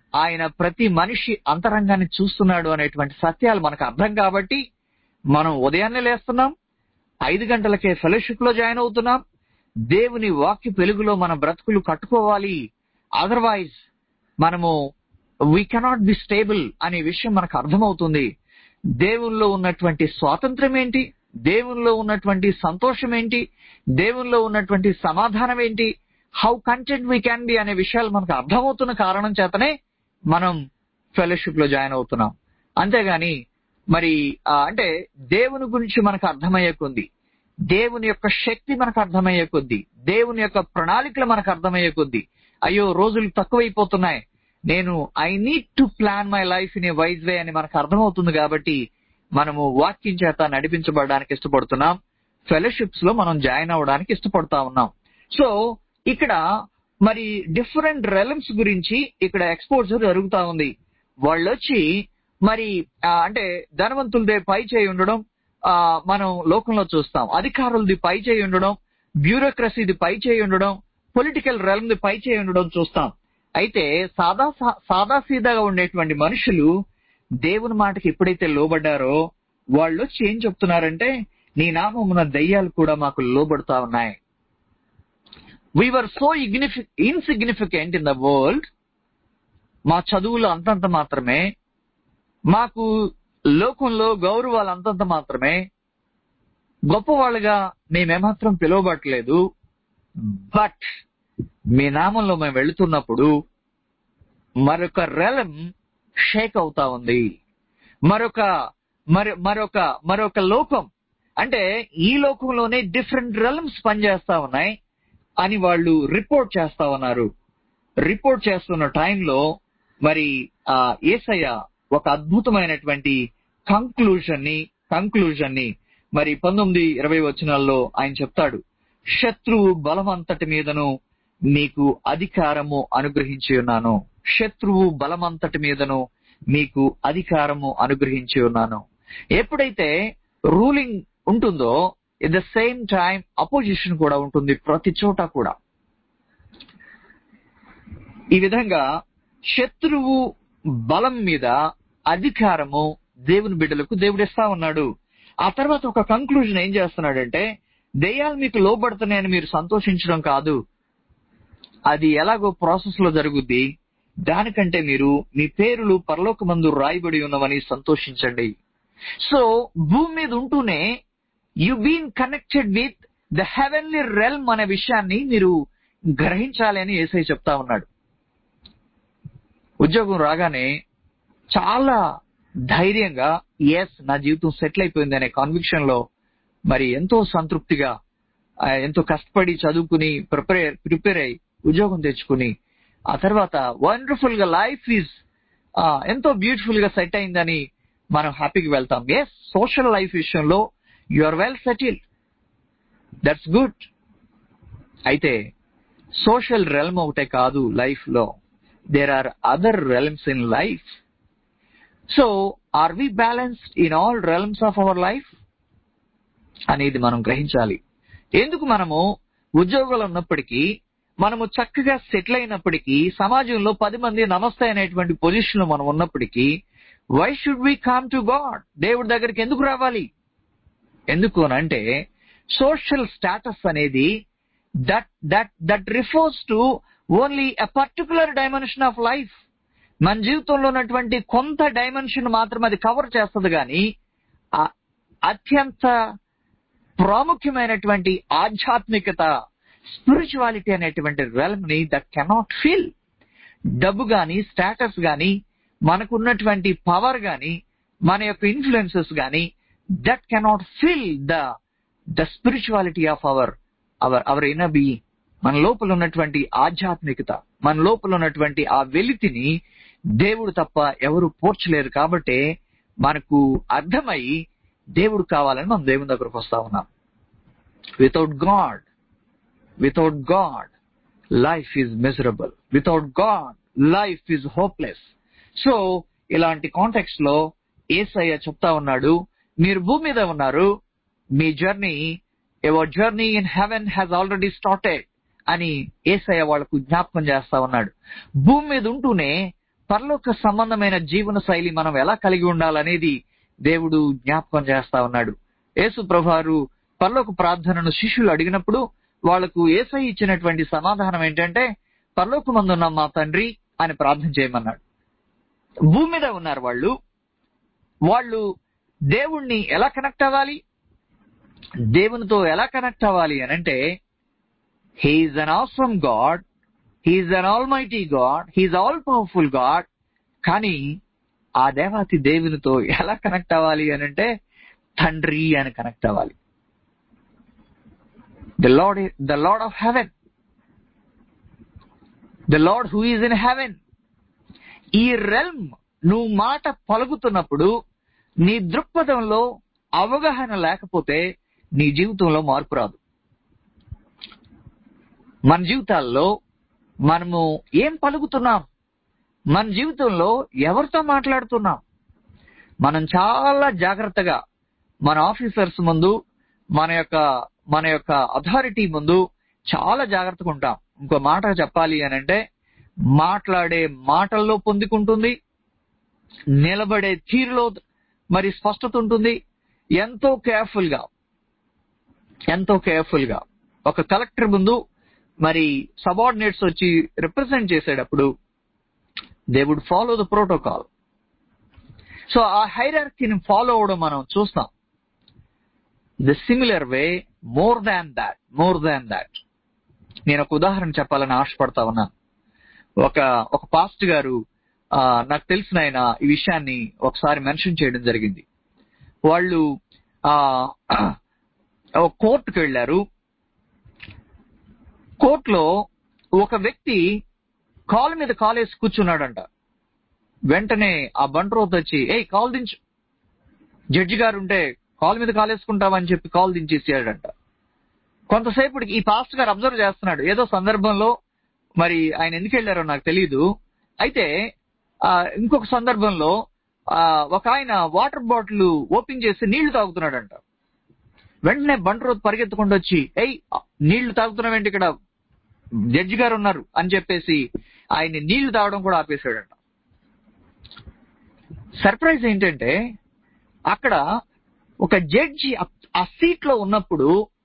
ఆయన ప్రతి మనిషి అంతరంగాన్ని చూస్తున్నాడు అనేటువంటి సత్యాలు మనకు అర్థం కాబట్టి మనం ఉదయాన్నే లేస్తున్నాం ఐదు గంటలకే ఫెలోషిప్ లో జాయిన్ అవుతున్నాం దేవుని వాక్య వెలుగులో మన బ్రతుకులు కట్టుకోవాలి అదర్వైజ్ మనము వీ కెనాట్ బి స్టేబుల్ అనే విషయం మనకు అర్థమవుతుంది దేవుల్లో ఉన్నటువంటి స్వాతంత్రం ఏంటి దేవుల్లో ఉన్నటువంటి సంతోషం ఏంటి దేవుల్లో ఉన్నటువంటి సమాధానం ఏంటి how content we can be అనే విషయాలు మనకు అర్థమవుతున్న కారణం చేతనే మనం ఫెలోషిప్ లో జాయిన్ అవుతున్నాం అంతేగాని మరి ఆ, అంటే దేవుని గురించి మనకు అర్థమయ్యే కొద్ది దేవుని యొక్క శక్తి మనకు అర్థమయ్యే కొద్ది దేవుని యొక్క ప్రణాళికలు మనకు అర్థమయ్యే కొద్ది అయ్యో రోజులు తక్కువైపోతున్నాయి నేను I need to plan my life in a wise way అని మనకు అర్థమవుతుంది కాబట్టి మనము వాక్యం చేత నడిపించబడడానికి ఇష్టపడుతున్నాం ఫెలోషిప్స్ లో మనం జాయిన్ అవ్వడానికి ఇష్టపడతా ఉన్నాం సో ఇక్కడ మరి డిఫరెంట్ రెలమ్స్ గురించి ఇక్కడ ఎక్స్పోజర్ జరుగుతా ఉంది వాళ్ళు వచ్చి మరి ఆ, అంటే ధనవంతులదే పై చేయి ఉండడం ఆ, మనం లోకంలో చూస్తాం అధికారులది పై చేయి ఉండడం బ్యూరోక్రసీది పై చేయి ఉండడం పొలిటికల్ రెల్మ్ది పై చేయి ఉండడం చూస్తాం అయితే సాదా సాదా సీదాగా ఉండేటువంటి మనుషులు దేవుని మాటకి ఎప్పుడైతే లోబడ్డారో వాళ్ళు వచ్చి ఏం చెప్తున్నారంటే నీ నామమున దయ్యాలు కూడా మాకు లోబడుతా ఉన్నాయి we are so insignificant in the world మా చదువులు అంతంత మాత్రమే మాకు లోకంలో గౌరవాలు అంతంత మాత్రమే గొప్పవాళ్ళుగా మేమేమాత్రం పిలువబట్టలేదు బట్ మీ నామంలో మేము వెళుతున్నప్పుడు మరొక రెలం షేక్ అవుతా ఉంది మరొక మరి మరొక మరొక లోకం అంటే ఈ లోకంలోనే డిఫరెంట్ రెలమ్స్ పనిచేస్తా ఉన్నాయి అని వాళ్ళు రిపోర్ట్ చేస్తా ఉన్నారు రిపోర్ట్ చేస్తున్న టైంలో మరి ఆ ఏసయ్య ఒక అద్భుతమైనటువంటి కంక్లూజన్ ని కంక్లూజన్ ని మరి పంతొమ్మిది ఇరవై వచనాల్లో ఆయన చెప్తాడు శత్రువు బలమంతటి మీదను మీకు అధికారము అనుగ్రహించి ఉన్నాను శత్రువు బలమంతటి మీదను మీకు అధికారము అనుగ్రహించి ఉన్నాను ఎప్పుడైతే రూలింగ్ ఉంటుందో at the same time opposition కూడా ఉంటుంది ప్రతి చోట కూడా ఈ విధంగా శత్రువు బలం మీద అధికారము దేవుని బిడ్డలకు దేవుడు ఇస్తా ఉన్నాడు ఆ తర్వాత ఒక కంక్లూజన్ ఏం చేస్తున్నాడంటే దెయ్యాలు మీకు లోబడుతున్నాయని మీరు సంతోషించడం కాదు అది ఎలాగో ప్రాసెస్ లో జరుగుద్ది దానికంటే మీరు మీ పేరులు పరలోకమందు రాయబడి ఉన్నవని సంతోషించండి సో భూమి మీద ఉంటూనే you been connected with the heavenly realm అనే విషయాన్ని మీరు గ్రహించాలి అని ఏసై చెప్తా ఉన్నాడు ఉద్యోగం రాగానే చాలా ధైర్యంగా ఎస్ నా జీవితం సెటిల్ అయిపోయింది అనే కాన్విక్షన్ లో మరి ఎంతో సంతృప్తిగా ఆ, ఎంతో కష్టపడి చదువుకుని ప్రిపేర్ ప్రిపేర్ అయి ఉద్యోగం తెచ్చుకుని ఆ తర్వాత వండర్ఫుల్ గా లైఫ్ ఈజ్ ఎంతో బ్యూటిఫుల్ గా సెట్ అయిందని మనం హ్యాపీగా వెళ్తాం ఎస్ సోషల్ లైఫ్ విషయంలో you are well settled that's good అయితే సోషల్ రెల్మ్ ఒకటే కాదు లైఫ్ లో there are other realms in life so are we balanced in all realms of our life అనేది మనం గ్రహించాలి ఎందుకు మనము ఉద్యోగాలు ఉన్నప్పటికీ మనము చక్కగా సెటిల్ అయినప్పటికీ సమాజంలో పది మంది నమస్తే అనేటువంటి పొజిషన్ లో మనం ఉన్నప్పటికీ why should we come to God దేవుడి దగ్గరికి ఎందుకు రావాలి ఎందుకు అని అంటే సోషల్ స్టాటస్ అనేది that that that refers to only a particular dimension of life మన జీవితంలో ఉన్నటువంటి కొంత డైమెన్షన్ మాత్రం అది కవర్ చేస్తుంది కానీ ఆ అత్యంత ప్రాముఖ్యమైనటువంటి ఆధ్యాత్మికత స్పిరిచువాలిటీ అనేటువంటి రెల్మ్ ని దట్ కెనాట్ ఫీల్ డబ్బు గాని స్టేటస్ గాని మనకున్నటువంటి పవర్ గాని మన యొక్క ఇన్ఫ్లుయెన్సెస్ గాని that cannot feel the the spirituality of our our our inner be మన లోపల ఉన్నటువంటి ఆధ్యాత్మికత మన లోపల ఉన్నటువంటి ఆ వెలితిని దేవుడు తప్ప ఎవరు పోర్చలేరు కాబట్టి మనకు అర్థమై దేవుడు కావాలని మనం దేవుని దగ్గరకు వస్తా ఉన్నాం without God without God life is miserable without God life is hopeless so ఇలాంటి కాంటెక్స్ట్ లో ఏసయ్య చెప్తా ఉన్నాడు మీరు భూమి మీద ఉన్నారు మీ journey your journey in heaven has already started అని ఏసయ్య వాళ్లకు జ్ఞాపకం చేస్తా ఉన్నాడు భూమి మీద ఉంటూనే పరలోక సంబంధమైన జీవన శైలి మనం ఎలా కలిగి ఉండాలనేది దేవుడు జ్ఞాపకం చేస్తా ఉన్నాడు యేసు ప్రభువారు పరలోక ప్రార్థనను శిష్యులు అడిగినప్పుడు వాళ్లకు ఏసై ఇచ్చినటువంటి సమాధానం ఏంటంటే పరలోకమందున్న మా తండ్రి అని ప్రార్థన చేయమన్నాడు భూమి మీద ఉన్నారు వాళ్ళు వాళ్ళు దేవుణ్ణి ఎలా కనెక్ట్ అవ్వాలి దేవునితో ఎలా కనెక్ట్ అవ్వాలి అని అంటే he is an awesome God he is an almighty God he is all powerful God కానీ ఆ దేవాతి దేవునితో ఎలా కనెక్ట్ అవ్వాలి అని అంటే తండ్రి అని కనెక్ట్ అవ్వాలి the Lord the Lord of heaven the Lord who is in heaven ఈ రెల్మ్ నువ్వు మాట పలుకుతున్నప్పుడు నీ దృక్పథంలో అవగాహన లేకపోతే నీ జీవితంలో మార్పు రాదు మన జీవితాల్లో మనము ఏం పలుకుతున్నాం మన జీవితంలో ఎవరితో మాట్లాడుతున్నాం మనం చాలా జాగ్రత్తగా మన ఆఫీసర్స్ ముందు మన యొక్క మన యొక్క అథారిటీ ముందు చాలా జాగ్రత్తగా ఉంటాం ఇంకో మాట చెప్పాలి అని అంటే మాట్లాడే మాటల్లో పొందుకుంటుంది నిలబడే తీరులో మరి స్పష్టత ఉంటుంది ఎంతో కేర్ఫుల్ గా ఎంతో కేర్ఫుల్ గా ఒక కలెక్టర్ ముందు మరి సబార్డినేట్స్ వచ్చి రిప్రజెంట్ చేసేటప్పుడు they would follow the protocol so ఆ హైరార్కీని ఫాలో అవడం మనం చూస్తాం the similar way more than that more than that నేను ఒక ఉదాహరణ చెప్పాలని ఆశపడతా ఉన్నాను ఒక ఒక పాస్ట్ గారు ఆ, నాకు తెలిసిన ఆయన ఈ విషయాన్ని ఒకసారి మెన్షన్ చేయడం జరిగింది వాళ్ళు ఆ ఒక కోర్టుకు వెళ్ళారు కోర్టులో ఒక వ్యక్తి కాలు మీద కాలేసి కూర్చున్నాడంట వెంటనే ఆ బంట్రోత్ వచ్చి ఏయ్ కాల్ దించు జడ్జి గారు ఉంటే కాలు మీద కాలేసుకుంటామని చెప్పి కాల్ దించేసాడంట కొంతసేపటికి ఈ పాస్ట్ గారు అబ్జర్వ్ చేస్తున్నాడు ఏదో సందర్భంలో మరి ఆయన ఎందుకు వెళ్ళారో నాకు తెలియదు అయితే ఆ, ఇంకొక సందర్భంలో ఆ, ఒక ఆయన వాటర్ బాటిల్ ఓపెన్ చేసి నీళ్లు తాగుతున్నాడంట వెంటనే బంట్రోత్ పరిగెత్తుకుంటూ వచ్చి ఏయ్ నీళ్లు తాగుతున్నావేంటి ఇక్కడ జడ్జి గారు ఉన్నారు అని చెప్పేసి ఆయన నీళ్లు తాగడం కూడా ఆపేశాడంట సర్ప్రైజ్ ఏంటంటే అక్కడ ఒక జడ్జి ఆ- ఆ సీట్ లో ఉన్నప్పుడు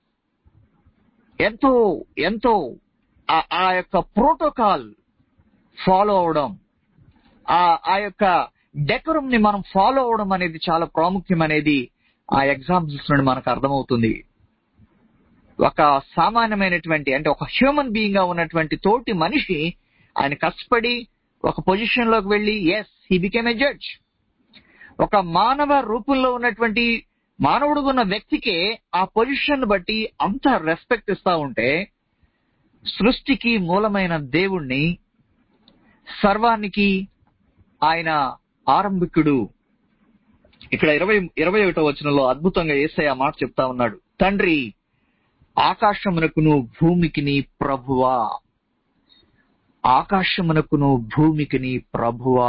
ఎంతో ఎంతో ఆ- ఆ యొక్క ప్రోటోకాల్ ఫాలో అవడం ఆ ఆ యొక్క డెకరం ని మనం ఫాలో అవడం అనేది చాలా ప్రాముఖ్యం అనేది ఆ ఎగ్జాంపుల్స్ నుండి మనకు అర్థమవుతుంది ఒక సామాన్యమైనటువంటి అంటే ఒక హ్యూమన్ బీయింగ్ గా ఉన్నటువంటి తోటి మనిషి ఆయన కష్టపడి ఒక పొజిషన్ లోకి వెళ్ళి as he became a judge ఒక మానవ రూపంలో ఉన్నటువంటి మానవుడు ఉన్న వ్యక్తికే ఆ పొజిషన్ బట్టి అంత రెస్పెక్ట్ ఇస్తా ఉంటే సృష్టికి మూలమైన దేవుణ్ణి సర్వానికి ఆయన ఆరంభికుడు ఇక్కడ ఇరవై ఇరవై ఒకటో వచనంలో అద్భుతంగా ఏసై ఆ మాట చెప్తా ఉన్నాడు తండ్రి ఆకాశమునకును భూమికిని ప్రభువా ఆకాశమునకును భూమికిని ప్రభువా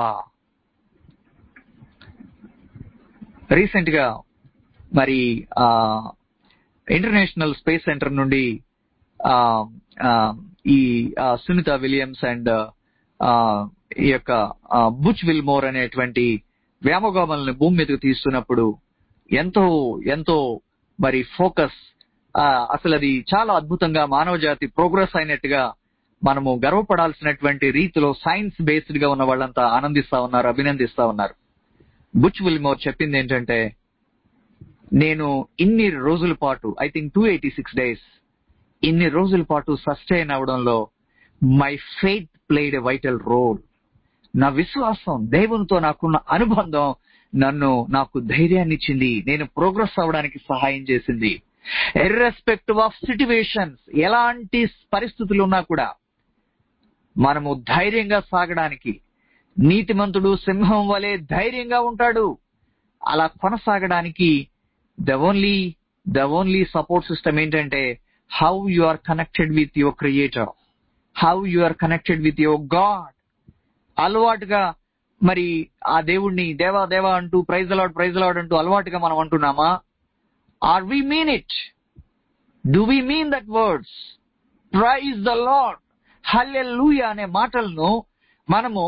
రీసెంట్ గా మరి ఆ ఇంటర్నేషనల్ స్పేస్ సెంటర్ నుండి ఆ ఆ, ఈ ఆ, సునీత విలియమ్స్ అండ్ ఆ, ఈ యొక్క ఆ, బుచ్ విల్మోర్ అనేటువంటి వ్యామోగామల్ని భూమి మీదకు తీస్తున్నప్పుడు ఎంతో ఎంతో మరి ఫోకస్ అసలు అది చాలా అద్భుతంగా మానవ జాతి ప్రోగ్రెస్ అయినట్టుగా మనము గర్వపడాల్సినటువంటి రీతిలో సైన్స్ బేస్డ్ గా ఉన్న వాళ్ళంతా ఆనందిస్తా ఉన్నారు అభినందిస్తా ఉన్నారు బుచ్ విల్మోర్ చెప్పింది ఏంటంటే నేను ఇన్ని రోజుల పాటు I think two eighty six days ఇన్ని రోజుల పాటు సస్టైన్ అవడంలో my faith played a vital role నా విశ్వాసం దేవునితో నాకున్న అనుబంధం నన్ను నాకు ధైర్యాన్ని ఇచ్చింది నేను ప్రోగ్రెస్ అవ్వడానికి సహాయం చేసింది ఇర్రెస్పెక్టివ్ ఆఫ్ సిచ్యువేషన్స్ ఎలాంటి పరిస్థితులు ఉన్నా కూడా మనము ధైర్యంగా సాగడానికి నీతిమంతుడు సింహం వలె ధైర్యంగా ఉంటాడు అలా కొనసాగడానికి the only the only support system ఏంటంటే how you are connected with your creator how you are connected with your God అలవాటుగా మరి ఆ దేవుణ్ణి దేవా దేవా అంటూ ప్రైజ్ అలాడ్ ప్రైజ్ అలాడ్ అంటూ అలవాటుగా మనం అంటున్నామా are we mean it do we mean that words praise the Lord hallelujah అనే మాటలను మనము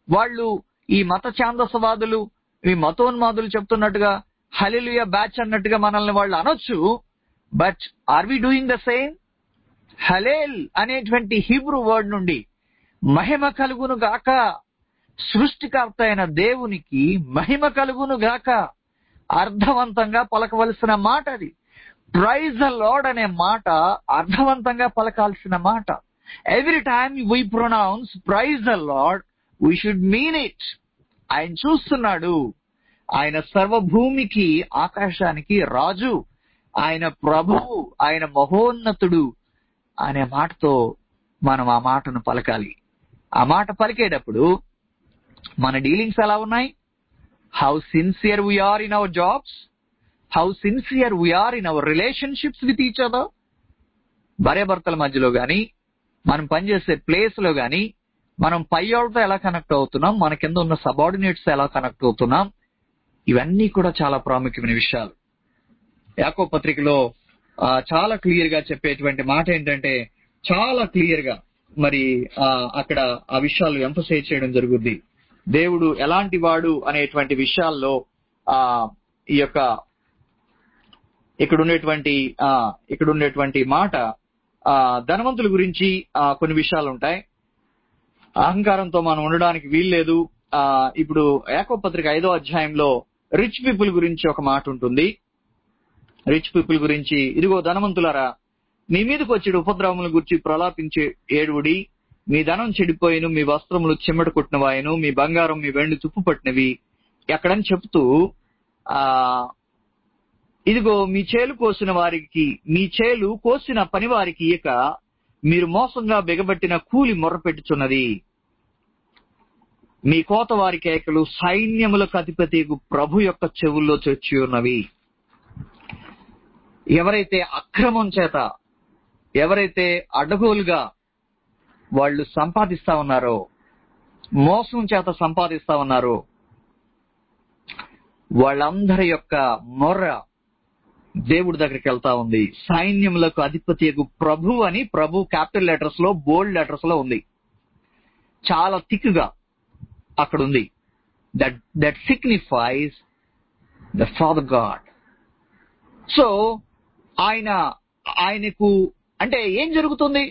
వాళ్ళు ఈ మత ఛాందసవాదులు ఈ మతోన్మాదులు చెప్తున్నట్టుగా హలిలుయ బ్యాచ్ అన్నట్టుగా మనల్ని వాళ్ళు అనొచ్చు but are we doing the same hallel అనేటువంటి హీబ్రూ వర్డ్ నుండి మహిమ కలుగును గాక సృష్టికర్త అయిన దేవునికి మహిమ కలుగును గాక అర్థవంతంగా పలకవలసిన మాట అది ప్రైజ్ ద లార్డ్ అనే మాట అర్థవంతంగా పలకాల్సిన మాట every time we pronounce praise the Lord we should mean it ఆయన చూస్తున్నాడు ఆయన సర్వభూమికి ఆకాశానికి రాజు ఆయన ప్రభువు ఆయన మహోన్నతుడు అనే మాటతో మనం ఆ మాటను పలకాలి ఆ మాట పలికేటప్పుడు మన డీలింగ్స్ ఎలా ఉన్నాయి how sincere we are in our jobs how sincere we are in our relationships with each other భార్యాభర్తల మధ్యలో గాని మనం పనిచేసే ప్లేస్ లో గాని మనం పై వాళ్ళతో ఎలా కనెక్ట్ అవుతున్నాం మన కింద ఉన్న సబార్డినేట్స్ ఎలా కనెక్ట్ అవుతున్నాం ఇవన్నీ కూడా చాలా ప్రాముఖ్యమైన విషయాలు యాకో పత్రికలో ఆ, చాలా క్లియర్ గా చెప్పేటువంటి మాట ఏంటంటే చాలా క్లియర్ గా మరి ఆ, అక్కడ ఆ విషయాలు ఎంఫసైజ్ చేయడం జరుగుద్ది దేవుడు ఎలాంటి వాడు అనేటువంటి విషయాల్లో ఆ ఈ యొక్క ఇక్కడ ఉండేటువంటి ఆ ఇక్కడ ఉండేటువంటి మాట ఆ ధనవంతుల గురించి ఆ కొన్ని విషయాలు ఉంటాయి అహంకారంతో మనం ఉండడానికి వీల్లేదు ఆ ఇప్పుడు ఏకో పత్రిక ఐదో అధ్యాయంలో రిచ్ పీపుల్ గురించి ఒక మాట ఉంటుంది రిచ్ పీపుల్ గురించి ఇదిగో ధనవంతులారా మీ మీదకి వచ్చే ఉపద్రవముల గురించి ప్రలాపించే ఏడువుడి మీ ధనం చెడిపోయిను మీ వస్త్రములు చెమ్మట కొట్టినవాయను మీ బంగారం మీ వెండి తుప్పు పట్టినవి ఎక్కడని చెప్తూ ఆ ఇదిగో మీ చేలు కోసిన వారికి మీ చేలు కోసిన పని వారికి ఇక మీరు మోసంగా బిగబట్టిన కూలి మొర్రపెట్టుచున్నది మీ కోత వారి కేకలు సైన్యములకు అధిపతి ప్రభు యొక్క చెవుల్లో చొచ్చి ఉన్నవి ఎవరైతే అక్రమం చేత ఎవరైతే అడ్డగోలుగా వాళ్ళు సంపాదిస్తా ఉన్నారో మోసం చేత సంపాదిస్తా ఉన్నారో వాళ్ళందరి యొక్క మొర్ర దేవుడి దగ్గరికి వెళ్తా ఉంది సైన్యములకు అధిపతి ప్రభు అని ప్రభు క్యాపిటల్ లెటర్స్ లో బోల్డ్ లెటర్స్ లో ఉంది చాలా థిక్ గా అక్కడ ఉంది that that signifies the father God so ఆయన ఆయనకు అంటే ఏం జరుగుతుంది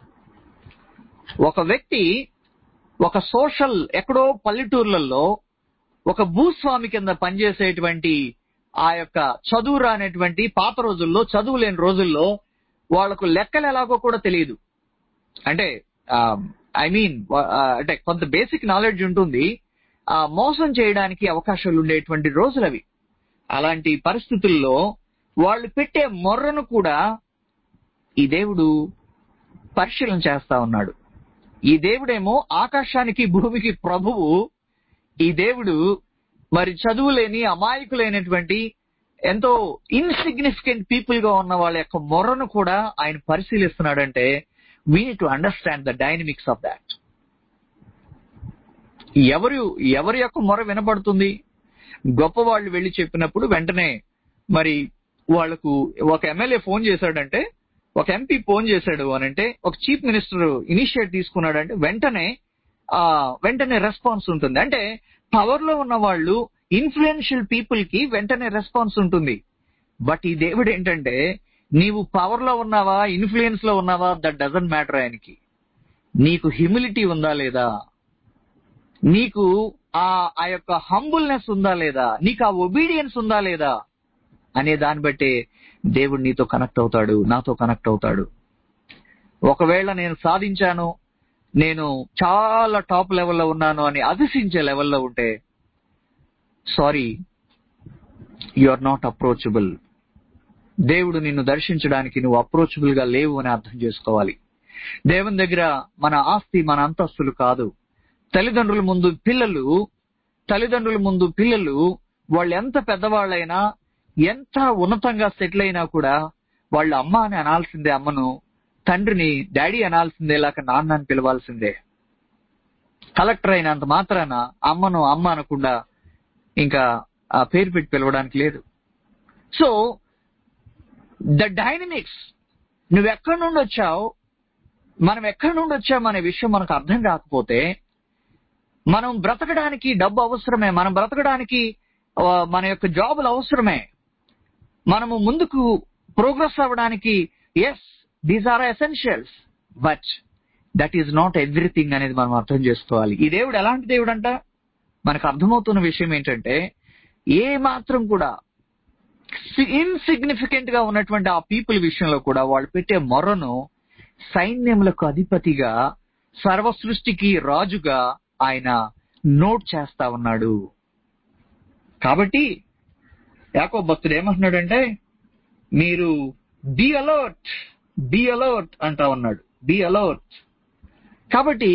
ఒక వ్యక్తి ఒక సోషల్ ఎక్కడో పల్లెటూర్లలో ఒక భూస్వామి కింద పనిచేసేటువంటి ఆ యొక్క చదువు రానటువంటి పాత రోజుల్లో చదువు లేని రోజుల్లో వాళ్లకు లెక్కలు ఎలాగో కూడా తెలియదు అంటే ఐ మీన్ అంటే కొంత బేసిక్ నాలెడ్జ్ ఉంటుంది ఆ మోసం చేయడానికి అవకాశాలు ఉండేటువంటి రోజులు అవి అలాంటి పరిస్థితుల్లో వాళ్ళు పెట్టే మొర్రను కూడా ఈ దేవుడు పరిశీలన చేస్తా ఉన్నాడు ఈ దేవుడేమో ఆకాశానికి భూమికి ప్రభువు ఈ దేవుడు మరి చదువులేని అమాయకులైనటువంటి ఎంతో ఇన్సిగ్నిఫికెంట్ పీపుల్ గా ఉన్న వాళ్ళ యొక్క మొర్రను కూడా ఆయన పరిశీలిస్తున్నాడంటే we to understand the dynamics of that ఎవరు ఎవరి యొక్క మొర వినపడుతుంది గొప్ప వాళ్ళు వెళ్లి చెప్పినప్పుడు వెంటనే మరి వాళ్లకు ఒక ఎమ్మెల్యే ఫోన్ చేశాడంటే ఒక ఎంపీ ఫోన్ చేశాడు అని అంటే ఒక చీఫ్ మినిస్టర్ ఇనిషియేట్ తీసుకున్నాడంటే వెంటనే ఆ వెంటనే రెస్పాన్స్ ఉంటుంది అంటే పవర్ లో ఉన్న వాళ్ళు ఇన్ఫ్లుయెన్షియల్ పీపుల్ కి వెంటనే రెస్పాన్స్ ఉంటుంది బట్ ఈ దేవుడు ఏంటంటే నీవు పవర్ లో ఉన్నావా ఇన్ఫ్లుయెన్స్ లో ఉన్నావా దట్ డజంట్ మ్యాటర్ ఆయనకి నీకు హ్యూమిలిటీ ఉందా లేదా నీకు ఆ ఆ యొక్క హంబుల్నెస్ ఉందా లేదా నీకు ఆ ఒబీడియన్స్ ఉందా లేదా అనే దాన్ని బట్టి దేవుడు నీతో కనెక్ట్ అవుతాడు నాతో కనెక్ట్ అవుతాడు ఒకవేళ నేను సాధించాను నేను చాలా టాప్ లెవెల్లో ఉన్నాను అని అతిశించే లెవెల్లో ఉంటే sorry you are not approachable దేవుడు నిన్ను దర్శించడానికి నువ్వు అప్రోచబుల్ గా లేవు అని అర్థం చేసుకోవాలి దేవుని దగ్గర మన ఆస్తి మన అంతస్తులు కాదు తల్లిదండ్రుల ముందు పిల్లలు తల్లిదండ్రుల ముందు పిల్లలు వాళ్ళు ఎంత పెద్దవాళ్ళైనా ఎంత ఉన్నతంగా సెటిల్ అయినా కూడా వాళ్ళు అమ్మ అని అనాల్సిందే అమ్మను తండ్రిని డాడీ అనాల్సిందే లేక నాన్న అని పిలవాల్సిందే కలెక్టర్ అయినంత మాత్రాన అమ్మను అమ్మ అనకుండా ఇంకా ఆ పేరు పెట్టి పిలవడానికి లేదు సో ద డైనమిక్స్ నువ్వు ఎక్కడి నుండి వచ్చావు మనం ఎక్కడి నుండి వచ్చాం అనే విషయం మనకు అర్థం కాకపోతే మనం బ్రతకడానికి డబ్బు అవసరమే మనం బ్రతకడానికి ఆ, మన యొక్క జాబులు అవసరమే మనము ముందుకు ప్రోగ్రెస్ అవ్వడానికి yes these are essentials but that is not everything అనేది మనం అర్థం చేసుకోవాలి ఈ దేవుడు ఎలాంటి దేవుడు అంట మనకు అర్థమవుతున్న విషయం ఏంటంటే ఏ మాత్రం కూడా ఇన్సిగ్నిఫికెంట్ గా ఉన్నటువంటి ఆ పీపుల్ విషయంలో కూడా వాళ్ళు పెట్టే మొరను సైన్యములకు అధిపతిగా సర్వ సృష్టికి రాజుగా ఆయన నోట్ చేస్తా ఉన్నాడు కాబట్టి యాకో భక్తుడు ఏమంటున్నాడంటే మీరు బి అలర్ట్ బి అలర్ట్ అంటా ఉన్నాడు బి అలర్ట్ కాబట్టి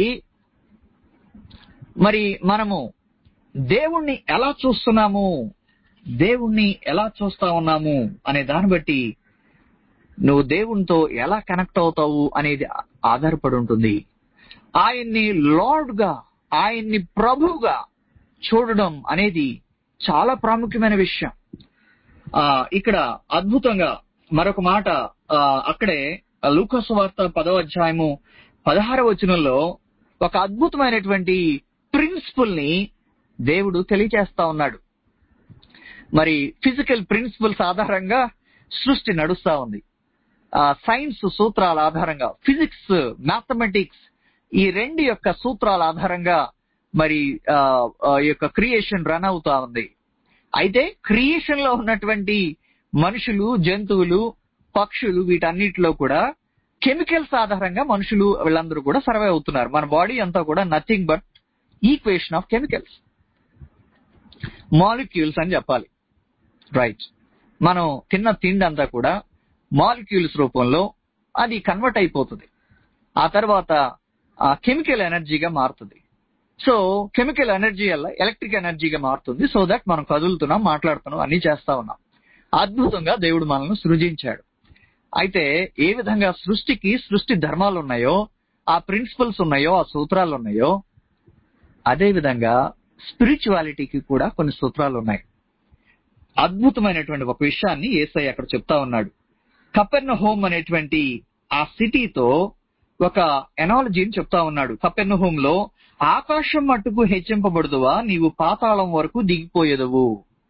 మరి మనము దేవుణ్ణి ఎలా చూస్తున్నాము దేవుణ్ణి ఎలా చూస్తా ఉన్నాము అనే దాన్ని బట్టి నువ్వు దేవునితో ఎలా కనెక్ట్ అవుతావు అనేది ఆధారపడి ఉంటుంది ఆయన్ని లార్డ్ గా ఆయన్ని ప్రభువుగా చూడడం అనేది చాలా ప్రాముఖ్యమైన విషయం ఆ ఇక్కడ అద్భుతంగా మరొక మాట ఆ, అక్కడే లూకస్ వార్త పదో అధ్యాయము పదహార వచనంలో ఒక అద్భుతమైనటువంటి ప్రిన్సిపుల్ ని దేవుడు తెలియచేస్తా ఉన్నాడు మరి ఫిజికల్ ప్రిన్సిపల్స్ ఆధారంగా సృష్టి నడుస్తా ఉంది ఆ సైన్స్ సూత్రాల ఆధారంగా ఫిజిక్స్ మ్యాథమెటిక్స్ ఈ రెండు యొక్క సూత్రాల ఆధారంగా మరి ఆ, ఆ యొక్క క్రియేషన్ రన్ అవుతా ఉంది అయితే క్రియేషన్ లో ఉన్నటువంటి మనుషులు జంతువులు పక్షులు వీటన్నిటిలో కూడా కెమికల్స్ ఆధారంగా మనుషులు వీళ్ళందరూ కూడా సర్వే అవుతున్నారు మన బాడీ అంతా కూడా nothing but equation of chemicals molecules అని చెప్పాలి రైట్ మనం తిన్న తిండి అంతా కూడా మాలిక్యూల్స్ రూపంలో అది కన్వర్ట్ అయిపోతుంది ఆ తర్వాత ఆ కెమికల్ ఎనర్జీగా మారుతుంది సో కెమికల్ ఎనర్జీ వల్ల ఎలక్ట్రిక్ ఎనర్జీగా మారుతుంది సో దట్ మనం కదులుతున్నాం మాట్లాడుతున్నాం అన్ని చేస్తా ఉన్నాం అద్భుతంగా దేవుడు మనల్ని సృజించాడు అయితే ఏ విధంగా సృష్టికి సృష్టి ధర్మాలు ఉన్నాయో ఆ ప్రిన్సిపల్స్ ఉన్నాయో ఆ సూత్రాలు ఉన్నాయో అదే విధంగా స్పిరిచువాలిటీకి కూడా కొన్ని సూత్రాలు ఉన్నాయి అద్భుతమైనటువంటి ఒక విషయాన్ని ఏసై అక్కడ చెప్తా ఉన్నాడు కపెర్న హోమ్ అనేటువంటి ఆ సిటీతో ఒక ఎనాలజీని చెప్తా ఉన్నాడు కపెర్న హోమ్ లో ఆకాశం మట్టుకు హెచ్చింపబడుదువా నీవు పాతాళం వరకు దిగిపోయేదవు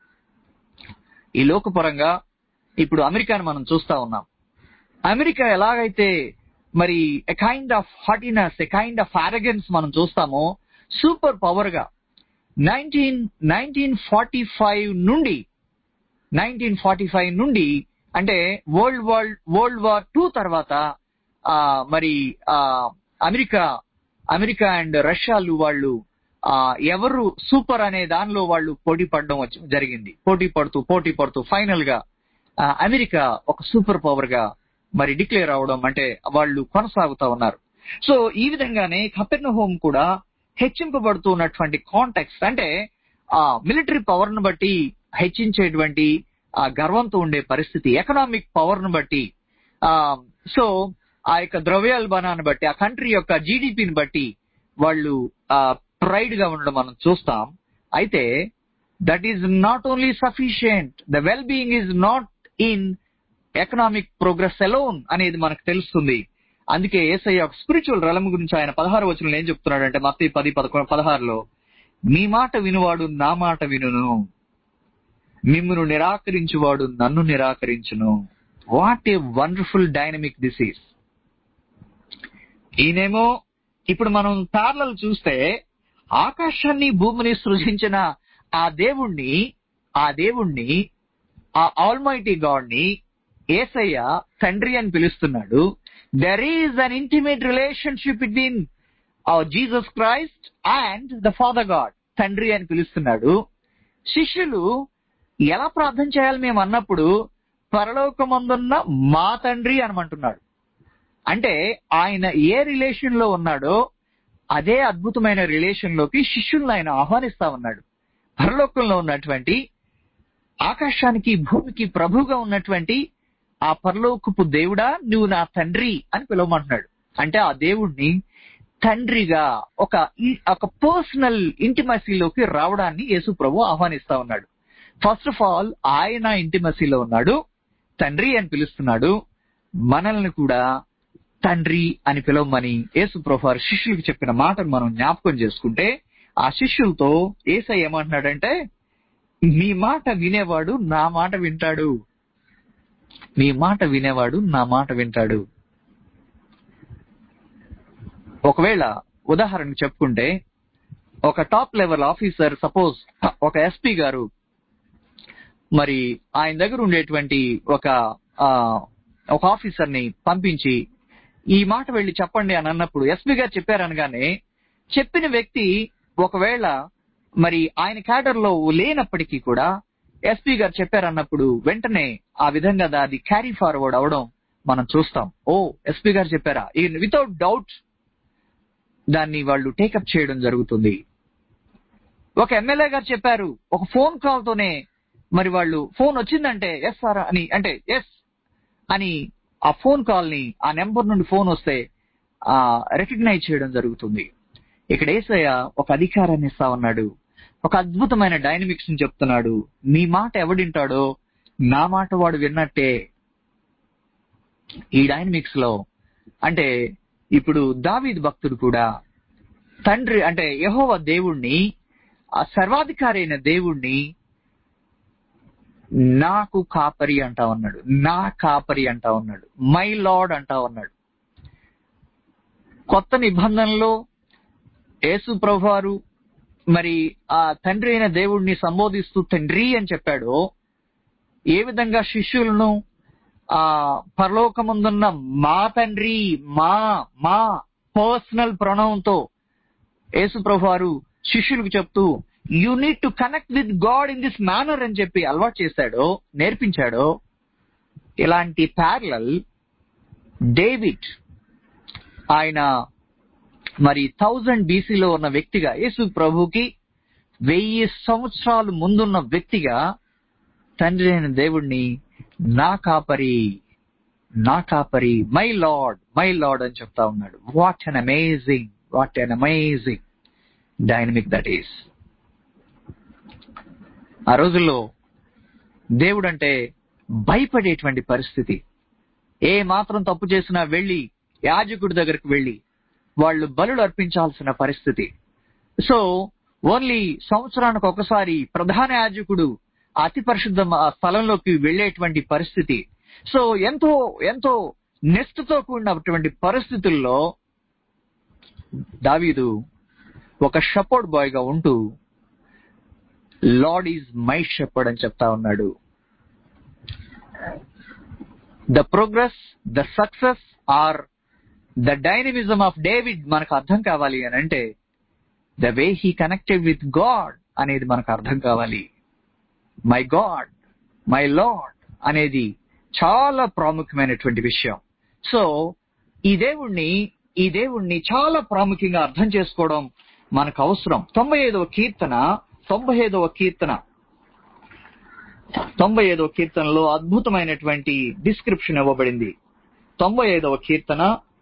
ఈ లోకపరంగా ఇప్పుడు అమెరికాను మనం చూస్తా ఉన్నాం అమెరికా ఎలాగైతే మరి a kind of haughtiness a kind of arrogance మనం చూస్తామో సూపర్ పవర్ గా నైన్టీన్ నైన్టీన్ ఫార్టీ ఫైవ్ నుండి నైన్టీన్ ఫార్టీ ఫైవ్ నుండి అంటే world world world war two తర్వాత ఆ, మరి ఆ, అమెరికా అమెరికా అండ్ రష్యాలు వాళ్ళు ఆ, ఎవరు సూపర్ అనే దానిలో వాళ్ళు పోటీ పడడం వచ్చి- జరిగింది పోటీ పడుతూ పోటీ పడుతూ ఫైనల్ గా ఆ, అమెరికా ఒక సూపర్ పవర్ గా మరి డిక్లేర్ అవడం అంటే వాళ్ళు కొనసాగుతా ఉన్నారు సో ఈ విధంగానే కపెర్న హోమ్ కూడా హెచ్చింపబడుతూ ఉన్నటువంటి కాంటెక్స్ట్ అంటే ఆ మిలిటరీ పవర్ ను బట్టి హెచ్చించేటువంటి ఆ గర్వంతో ఉండే పరిస్థితి ఎకనామిక్ పవర్ ను బట్టి ఆ సో ఆ యొక్క ద్రవ్యోల్బణాన్ని బట్టి ఆ కంట్రీ యొక్క జీడిపిని బట్టి వాళ్ళు ఆ ప్రైడ్ గా ఉండడం మనం చూస్తాం అయితే that is not only sufficient the well being is not in economic progress alone అనేది మనకు తెలుస్తుంది అందుకే ఏసయ్య స్పిరిచువల్ రలం గురించి ఆయన పదహారు వచనంలో ఏం చెప్తున్నాడు అంటే మత్తి పది పదకొండు పదహారులో మీ మాట వినువాడు నా మాట వినును మిమ్మును నిరాకరించువాడు నన్ను నిరాకరించును what a wonderful dynamic disease ఈయనేమో ఇప్పుడు మనం తారలు చూస్తే ఆకాశాన్ని భూమిని సృజించిన ఆ దేవుణ్ణి ఆ దేవుణ్ణి ఆ ఆల్మైటీ గాడ్ ని ఏసయ్య తండ్రి అని పిలుస్తున్నాడు there is an intimate relationship between Jesus Christ and the father God తండ్రి అని పిలుస్తున్నాడు శిష్యులు ఎలా ప్రార్థన చేయాలి మేము అన్నప్పుడు పరలోకమందున్న మా తండ్రి అనమంటున్నాడు అంటే ఆయన ఏ రిలేషన్ లో ఉన్నాడో అదే అద్భుతమైన రిలేషన్ లోకి శిష్యులను ఆయన ఆహ్వానిస్తా ఉన్నాడు పరలోకంలో ఉన్నటువంటి ఆకాశానికి భూమికి ప్రభువుగా ఉన్నటువంటి ఆ పరలోకపు దేవుడా నువ్వు నా తండ్రి అని పిలవమంటున్నాడు అంటే ఆ దేవుణ్ణి తండ్రిగా ఒక ఈ- ఒక పర్సనల్ ఇంటిమసీలోకి రావడాన్ని యేసు ప్రభు ఆహ్వానిస్తా ఉన్నాడు ఫస్ట్ ఆఫ్ ఆల్ ఆయన ఇంటిమసీలో ఉన్నాడు తండ్రి అని పిలుస్తున్నాడు మనల్ని కూడా తండ్రి అని పిలవమని యేసు ప్రభు వారు శిష్యులకు చెప్పిన మాటను మనం జ్ఞాపకం చేసుకుంటే ఆ శిష్యులతో ఏసై ఏమంటున్నాడంటే మీ మాట వినేవాడు నా మాట వింటాడు మీ మాట వినేవాడు నా మాట వింటాడు ఒకవేళ ఉదాహరణ చెప్పుకుంటే ఒక టాప్ లెవెల్ ఆఫీసర్ సపోజ్ ఒక ఎస్పీ గారు మరి ఆయన దగ్గర ఉండేటువంటి ఒక ఆ, ఒక ఆఫీసర్ ని పంపించి ఈ మాట వెళ్ళి చెప్పండి అని అన్నప్పుడు ఎస్పీ గారు చెప్పారనగానే చెప్పిన వ్యక్తి ఒకవేళ మరి ఆయన క్యాడర్ లో లేనప్పటికీ కూడా ఎస్పీ గారు చెప్పారన్నప్పుడు వెంటనే ఆ విధంగా అది క్యారీ ఫార్వర్డ్ అవడం మనం చూస్తాం ఓ ఎస్పీ గారు చెప్పారా వితౌట్ డౌట్ దాన్ని వాళ్ళు టేకప్ చేయడం జరుగుతుంది ఒక ఎమ్మెల్యే గారు చెప్పారు ఒక ఫోన్ కాల్ తోనే మరి వాళ్ళు ఫోన్ వచ్చిందంటే ఎస్ సార్ అని అంటే ఎస్ అని ఆ ఫోన్ కాల్ ని ఆ నెంబర్ నుండి ఫోన్ వస్తే ఆ రికగ్నైజ్ చేయడం జరుగుతుంది ఇక్కడ ఏసయ్య ఒక అధికారాన్ని ఇస్తా ఉన్నాడు ఒక అద్భుతమైన డైనమిక్స్ ని చెప్తున్నాడు నీ మాట ఎవడింటాడో నా మాట వాడు విన్నట్టే ఈ డైనమిక్స్ లో అంటే ఇప్పుడు దావీద్ భక్తుడు కూడా తండ్రి అంటే యహోవ దేవుణ్ణి ఆ సర్వాధికారి అయిన దేవుణ్ణి నాకు కాపరి అంటా ఉన్నాడు నా కాపరి అంటా ఉన్నాడు మై లార్డ్ అంటా ఉన్నాడు కొత్త నిబంధనలో యేసు ప్రభువారు మరి ఆ తండ్రి అయిన దేవుడిని సంబోధిస్తూ తండ్రి అని చెప్పాడో ఏ విధంగా శిష్యులను ఆ పరలోకముందున్న మా తండ్రి మా మా పర్సనల్ ప్రణవంతో యేసు ప్రభువారు శిష్యులకు చెప్తూ you need to connect with God in this manner అని చెప్పి అలవాటు చేశాడో నేర్పించాడో ఇలాంటి ప్యారలల్ డేవిడ్ ఆయన మరి థౌజండ్ బీసీలో ఉన్న వ్యక్తిగా యేసు ప్రభుకి వెయ్యి సంవత్సరాలు ముందున్న వ్యక్తిగా తండ్రి అయిన దేవుణ్ణి నా కాపరి నా కాపరి మై లార్డ్ మై లార్డ్ అని చెప్తా ఉన్నాడు what an amazing what an amazing dynamic that is ఆ రోజుల్లో దేవుడు అంటే భయపడేటువంటి పరిస్థితి ఏ మాత్రం తప్పు చేసినా వెళ్ళి యాజకుడి దగ్గరికి వెళ్ళి వాళ్ళు బలులు అర్పించాల్సిన పరిస్థితి సో ఓన్లీ సంవత్సరానికి ఒకసారి ప్రధాన యాజకుడు అతి పరిశుద్ధ మ- స్థలంలోకి వెళ్ళేటువంటి పరిస్థితి సో ఎంతో ఎంతో నిష్ఠతో కూడినటువంటి పరిస్థితుల్లో దావీదు ఒక షపోర్డ్ బాయ్ గా ఉంటూ లార్డ్ ఈజ్ మై షెపర్డ్ అని చెప్తా ఉన్నాడు the progress the success or the dynamism of David మనకు అర్థం కావాలి అని అంటే the way he connected with God అనేది మనకు అర్థం కావాలి మై గాడ్ మై లార్డ్ అనేది చాలా ప్రాముఖ్యమైనటువంటి విషయం సో ఈ దేవుణ్ణి ఈ దేవుణ్ణి చాలా ప్రాముఖ్యంగా అర్థం చేసుకోవడం మనకు అవసరం తొంభై ఐదవ కీర్తన తొంభై ఐదవ కీర్తన తొంభై ఐదవ కీర్తనలో అద్భుతమైనటువంటి డిస్క్రిప్షన్ ఇవ్వబడింది తొంభై ఐదవ కీర్తన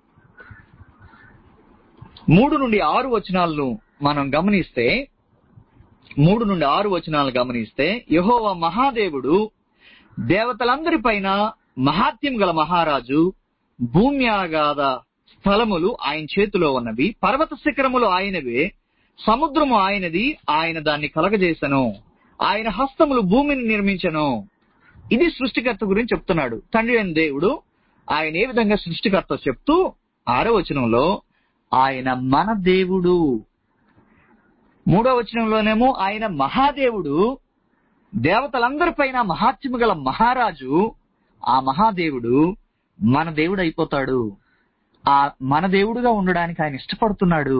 మూడు నుండి ఆరు వచనాలను మనం గమనిస్తే మూడు నుండి ఆరు వచనాలు గమనిస్తే యహోవా మహాదేవుడు దేవతలందరి పైన మహాత్యం గల మహారాజు భూమి ఆగాధ స్థలములు ఆయన చేతిలో ఉన్నవి పర్వత శిఖరములు ఆయనవే సముద్రము ఆయనది ఆయన దాన్ని కలగజేసను ఆయన హస్తములు భూమిని నిర్మించను ఇది సృష్టికర్త గురించి చెప్తున్నాడు తండ్రి అయిన దేవుడు ఆయన ఏ విధంగా సృష్టికర్త చెప్తూ ఆరో వచనంలో ఆయన మన దేవుడు మూడో వచనంలోనేమో ఆయన మహాదేవుడు దేవతలందరిపైన మహాత్యము గల మహారాజు ఆ మహాదేవుడు మన దేవుడు అయిపోతాడు ఆ మన దేవుడుగా ఉండడానికి ఆయన ఇష్టపడుతున్నాడు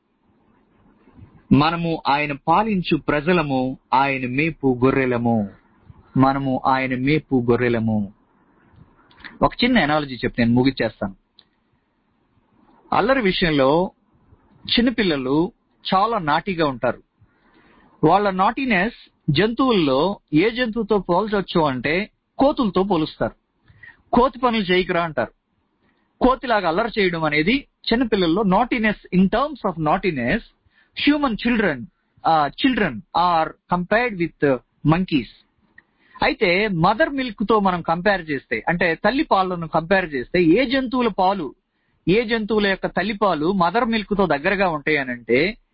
మనము ఆయన పాలించు ప్రజలము ఆయన మేపు గొర్రెలము మనము ఆయన మేపు గొర్రెలము ఒక చిన్న ఎనాలజీ చెప్పి నేను ముగిచ్చేస్తాను అల్లరి విషయంలో చిన్నపిల్లలు చాలా నాటిగా ఉంటారు వాళ్ళ నాటినెస్ జంతువుల్లో ఏ జంతువుతో పోల్చొచ్చు అంటే కోతులతో పోలుస్తారు కోతి పనులు చేయకురా అంటారు కోతిలాగా అల్లరి చేయడం అనేది చిన్నపిల్లల్లో naughtiness in terms of naughtiness human children children are compared with monkeys అయితే మదర్ మిల్క్ తో మనం కంపేర్ చేస్తే అంటే తల్లి పాలను కంపేర్ చేస్తే ఏ జంతువుల పాలు ఏ జంతువుల యొక్క తల్లి పాలు మదర్ మిల్క్ తో దగ్గరగా ఉంటాయి అని అంటే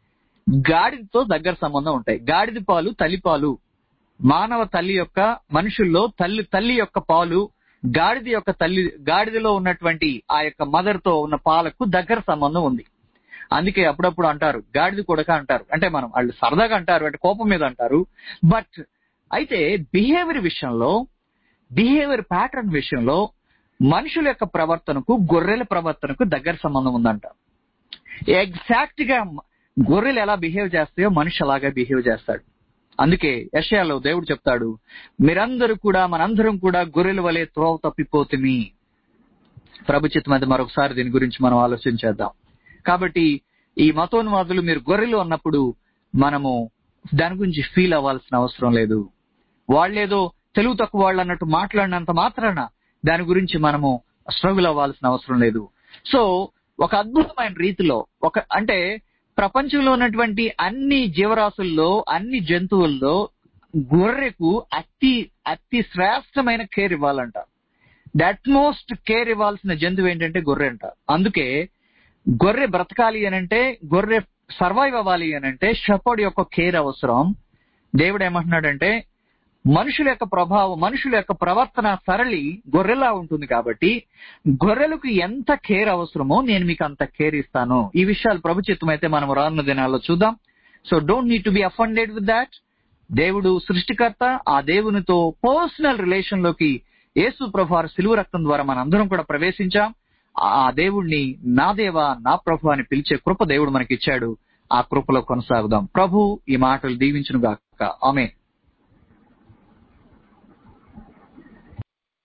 గాడిదతో దగ్గర సంబంధం ఉంటాయి గాడిద పాలు తల్లి పాలు మానవ తల్లి యొక్క మనుషుల్లో తల్లి తల్లి యొక్క పాలు గాడిద యొక్క తల్లి గాడిదలో ఉన్నటువంటి ఆ యొక్క మదర్ తో ఉన్న పాలకు దగ్గర సంబంధం ఉంది అందుకే అప్పుడప్పుడు అంటారు గాడిద కొడక అంటారు అంటే మనం వాళ్ళు సరదాగా అంటారు అంటే కోపం మీద అంటారు బట్ అయితే బిహేవియర్ విషయంలో బిహేవియర్ ప్యాటర్న్ విషయంలో మనుషుల యొక్క ప్రవర్తనకు గొర్రెల ప్రవర్తనకు దగ్గర సంబంధం ఉందంట ఎగ్జాక్ట్ గా గొర్రెలు ఎలా బిహేవ్ చేస్తాయో మనిషి అలాగే బిహేవ్ చేస్తాడు అందుకే యషయాలో దేవుడు చెప్తాడు మీరందరూ కూడా మనందరం కూడా గొర్రెల వలె త్రోవ తప్పిపోతుమి ప్రభుచితం అది మరొకసారి దీని గురించి మనం ఆలోచించేద్దాం కాబట్టి ఈ మతోన్వాదులు మీరు గొర్రెలు అన్నప్పుడు మనము దాని గురించి ఫీల్ అవ్వాల్సిన అవసరం లేదు వాళ్ళేదో తెలుగు తక్కువ వాళ్ళు అన్నట్టు మాట్లాడినంత మాత్రాన దాని గురించి మనము స్ట్రగుల్ అవ్వాల్సిన అవసరం లేదు సో ఒక అద్భుతమైన రీతిలో ఒక అంటే ప్రపంచంలో ఉన్నటువంటి అన్ని జీవరాశుల్లో అన్ని జంతువుల్లో గొర్రెకు అతి అతి శ్రేష్టమైన కేర్ ఇవ్వాలంట దట్ మోస్ట్ కేర్ ఇవ్వాల్సిన జంతువు ఏంటంటే గొర్రె అంట అందుకే గొర్రె బ్రతకాలి అనంటే గొర్రె సర్వైవ్ అవ్వాలి అనంటే షపర్డ్ యొక్క కేర్ అవసరం దేవుడు ఏమంటున్నాడంటే మనుషుల యొక్క ప్రభావం మనుషుల యొక్క ప్రవర్తన సరళి గొర్రెలా ఉంటుంది కాబట్టి గొర్రెలకు ఎంత కేర్ అవసరమో నేను మీకు అంత కేర్ ఇస్తాను ఈ విషయాలు ప్రభుత్వం అయితే మనం రానున్న దినాల్లో చూద్దాం so don't need to be offended with that దేవుడు సృష్టికర్త ఆ దేవునితో పర్సనల్ రిలేషన్ లోకి యేసు ప్రభు సిలువ రక్తం ద్వారా మనందరం కూడా ప్రవేశించాం ఆ దేవుణ్ణి నా దేవా నా ప్రభు అని పిలిచే కృప దేవుడు మనకి ఇచ్చాడు ఆ కృపలో కొనసాగుదాం ప్రభు ఈ మాటలు దీవించును గాక ఆమె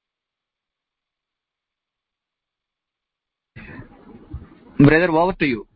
బ్రదర్ ఓవర్ టు యూ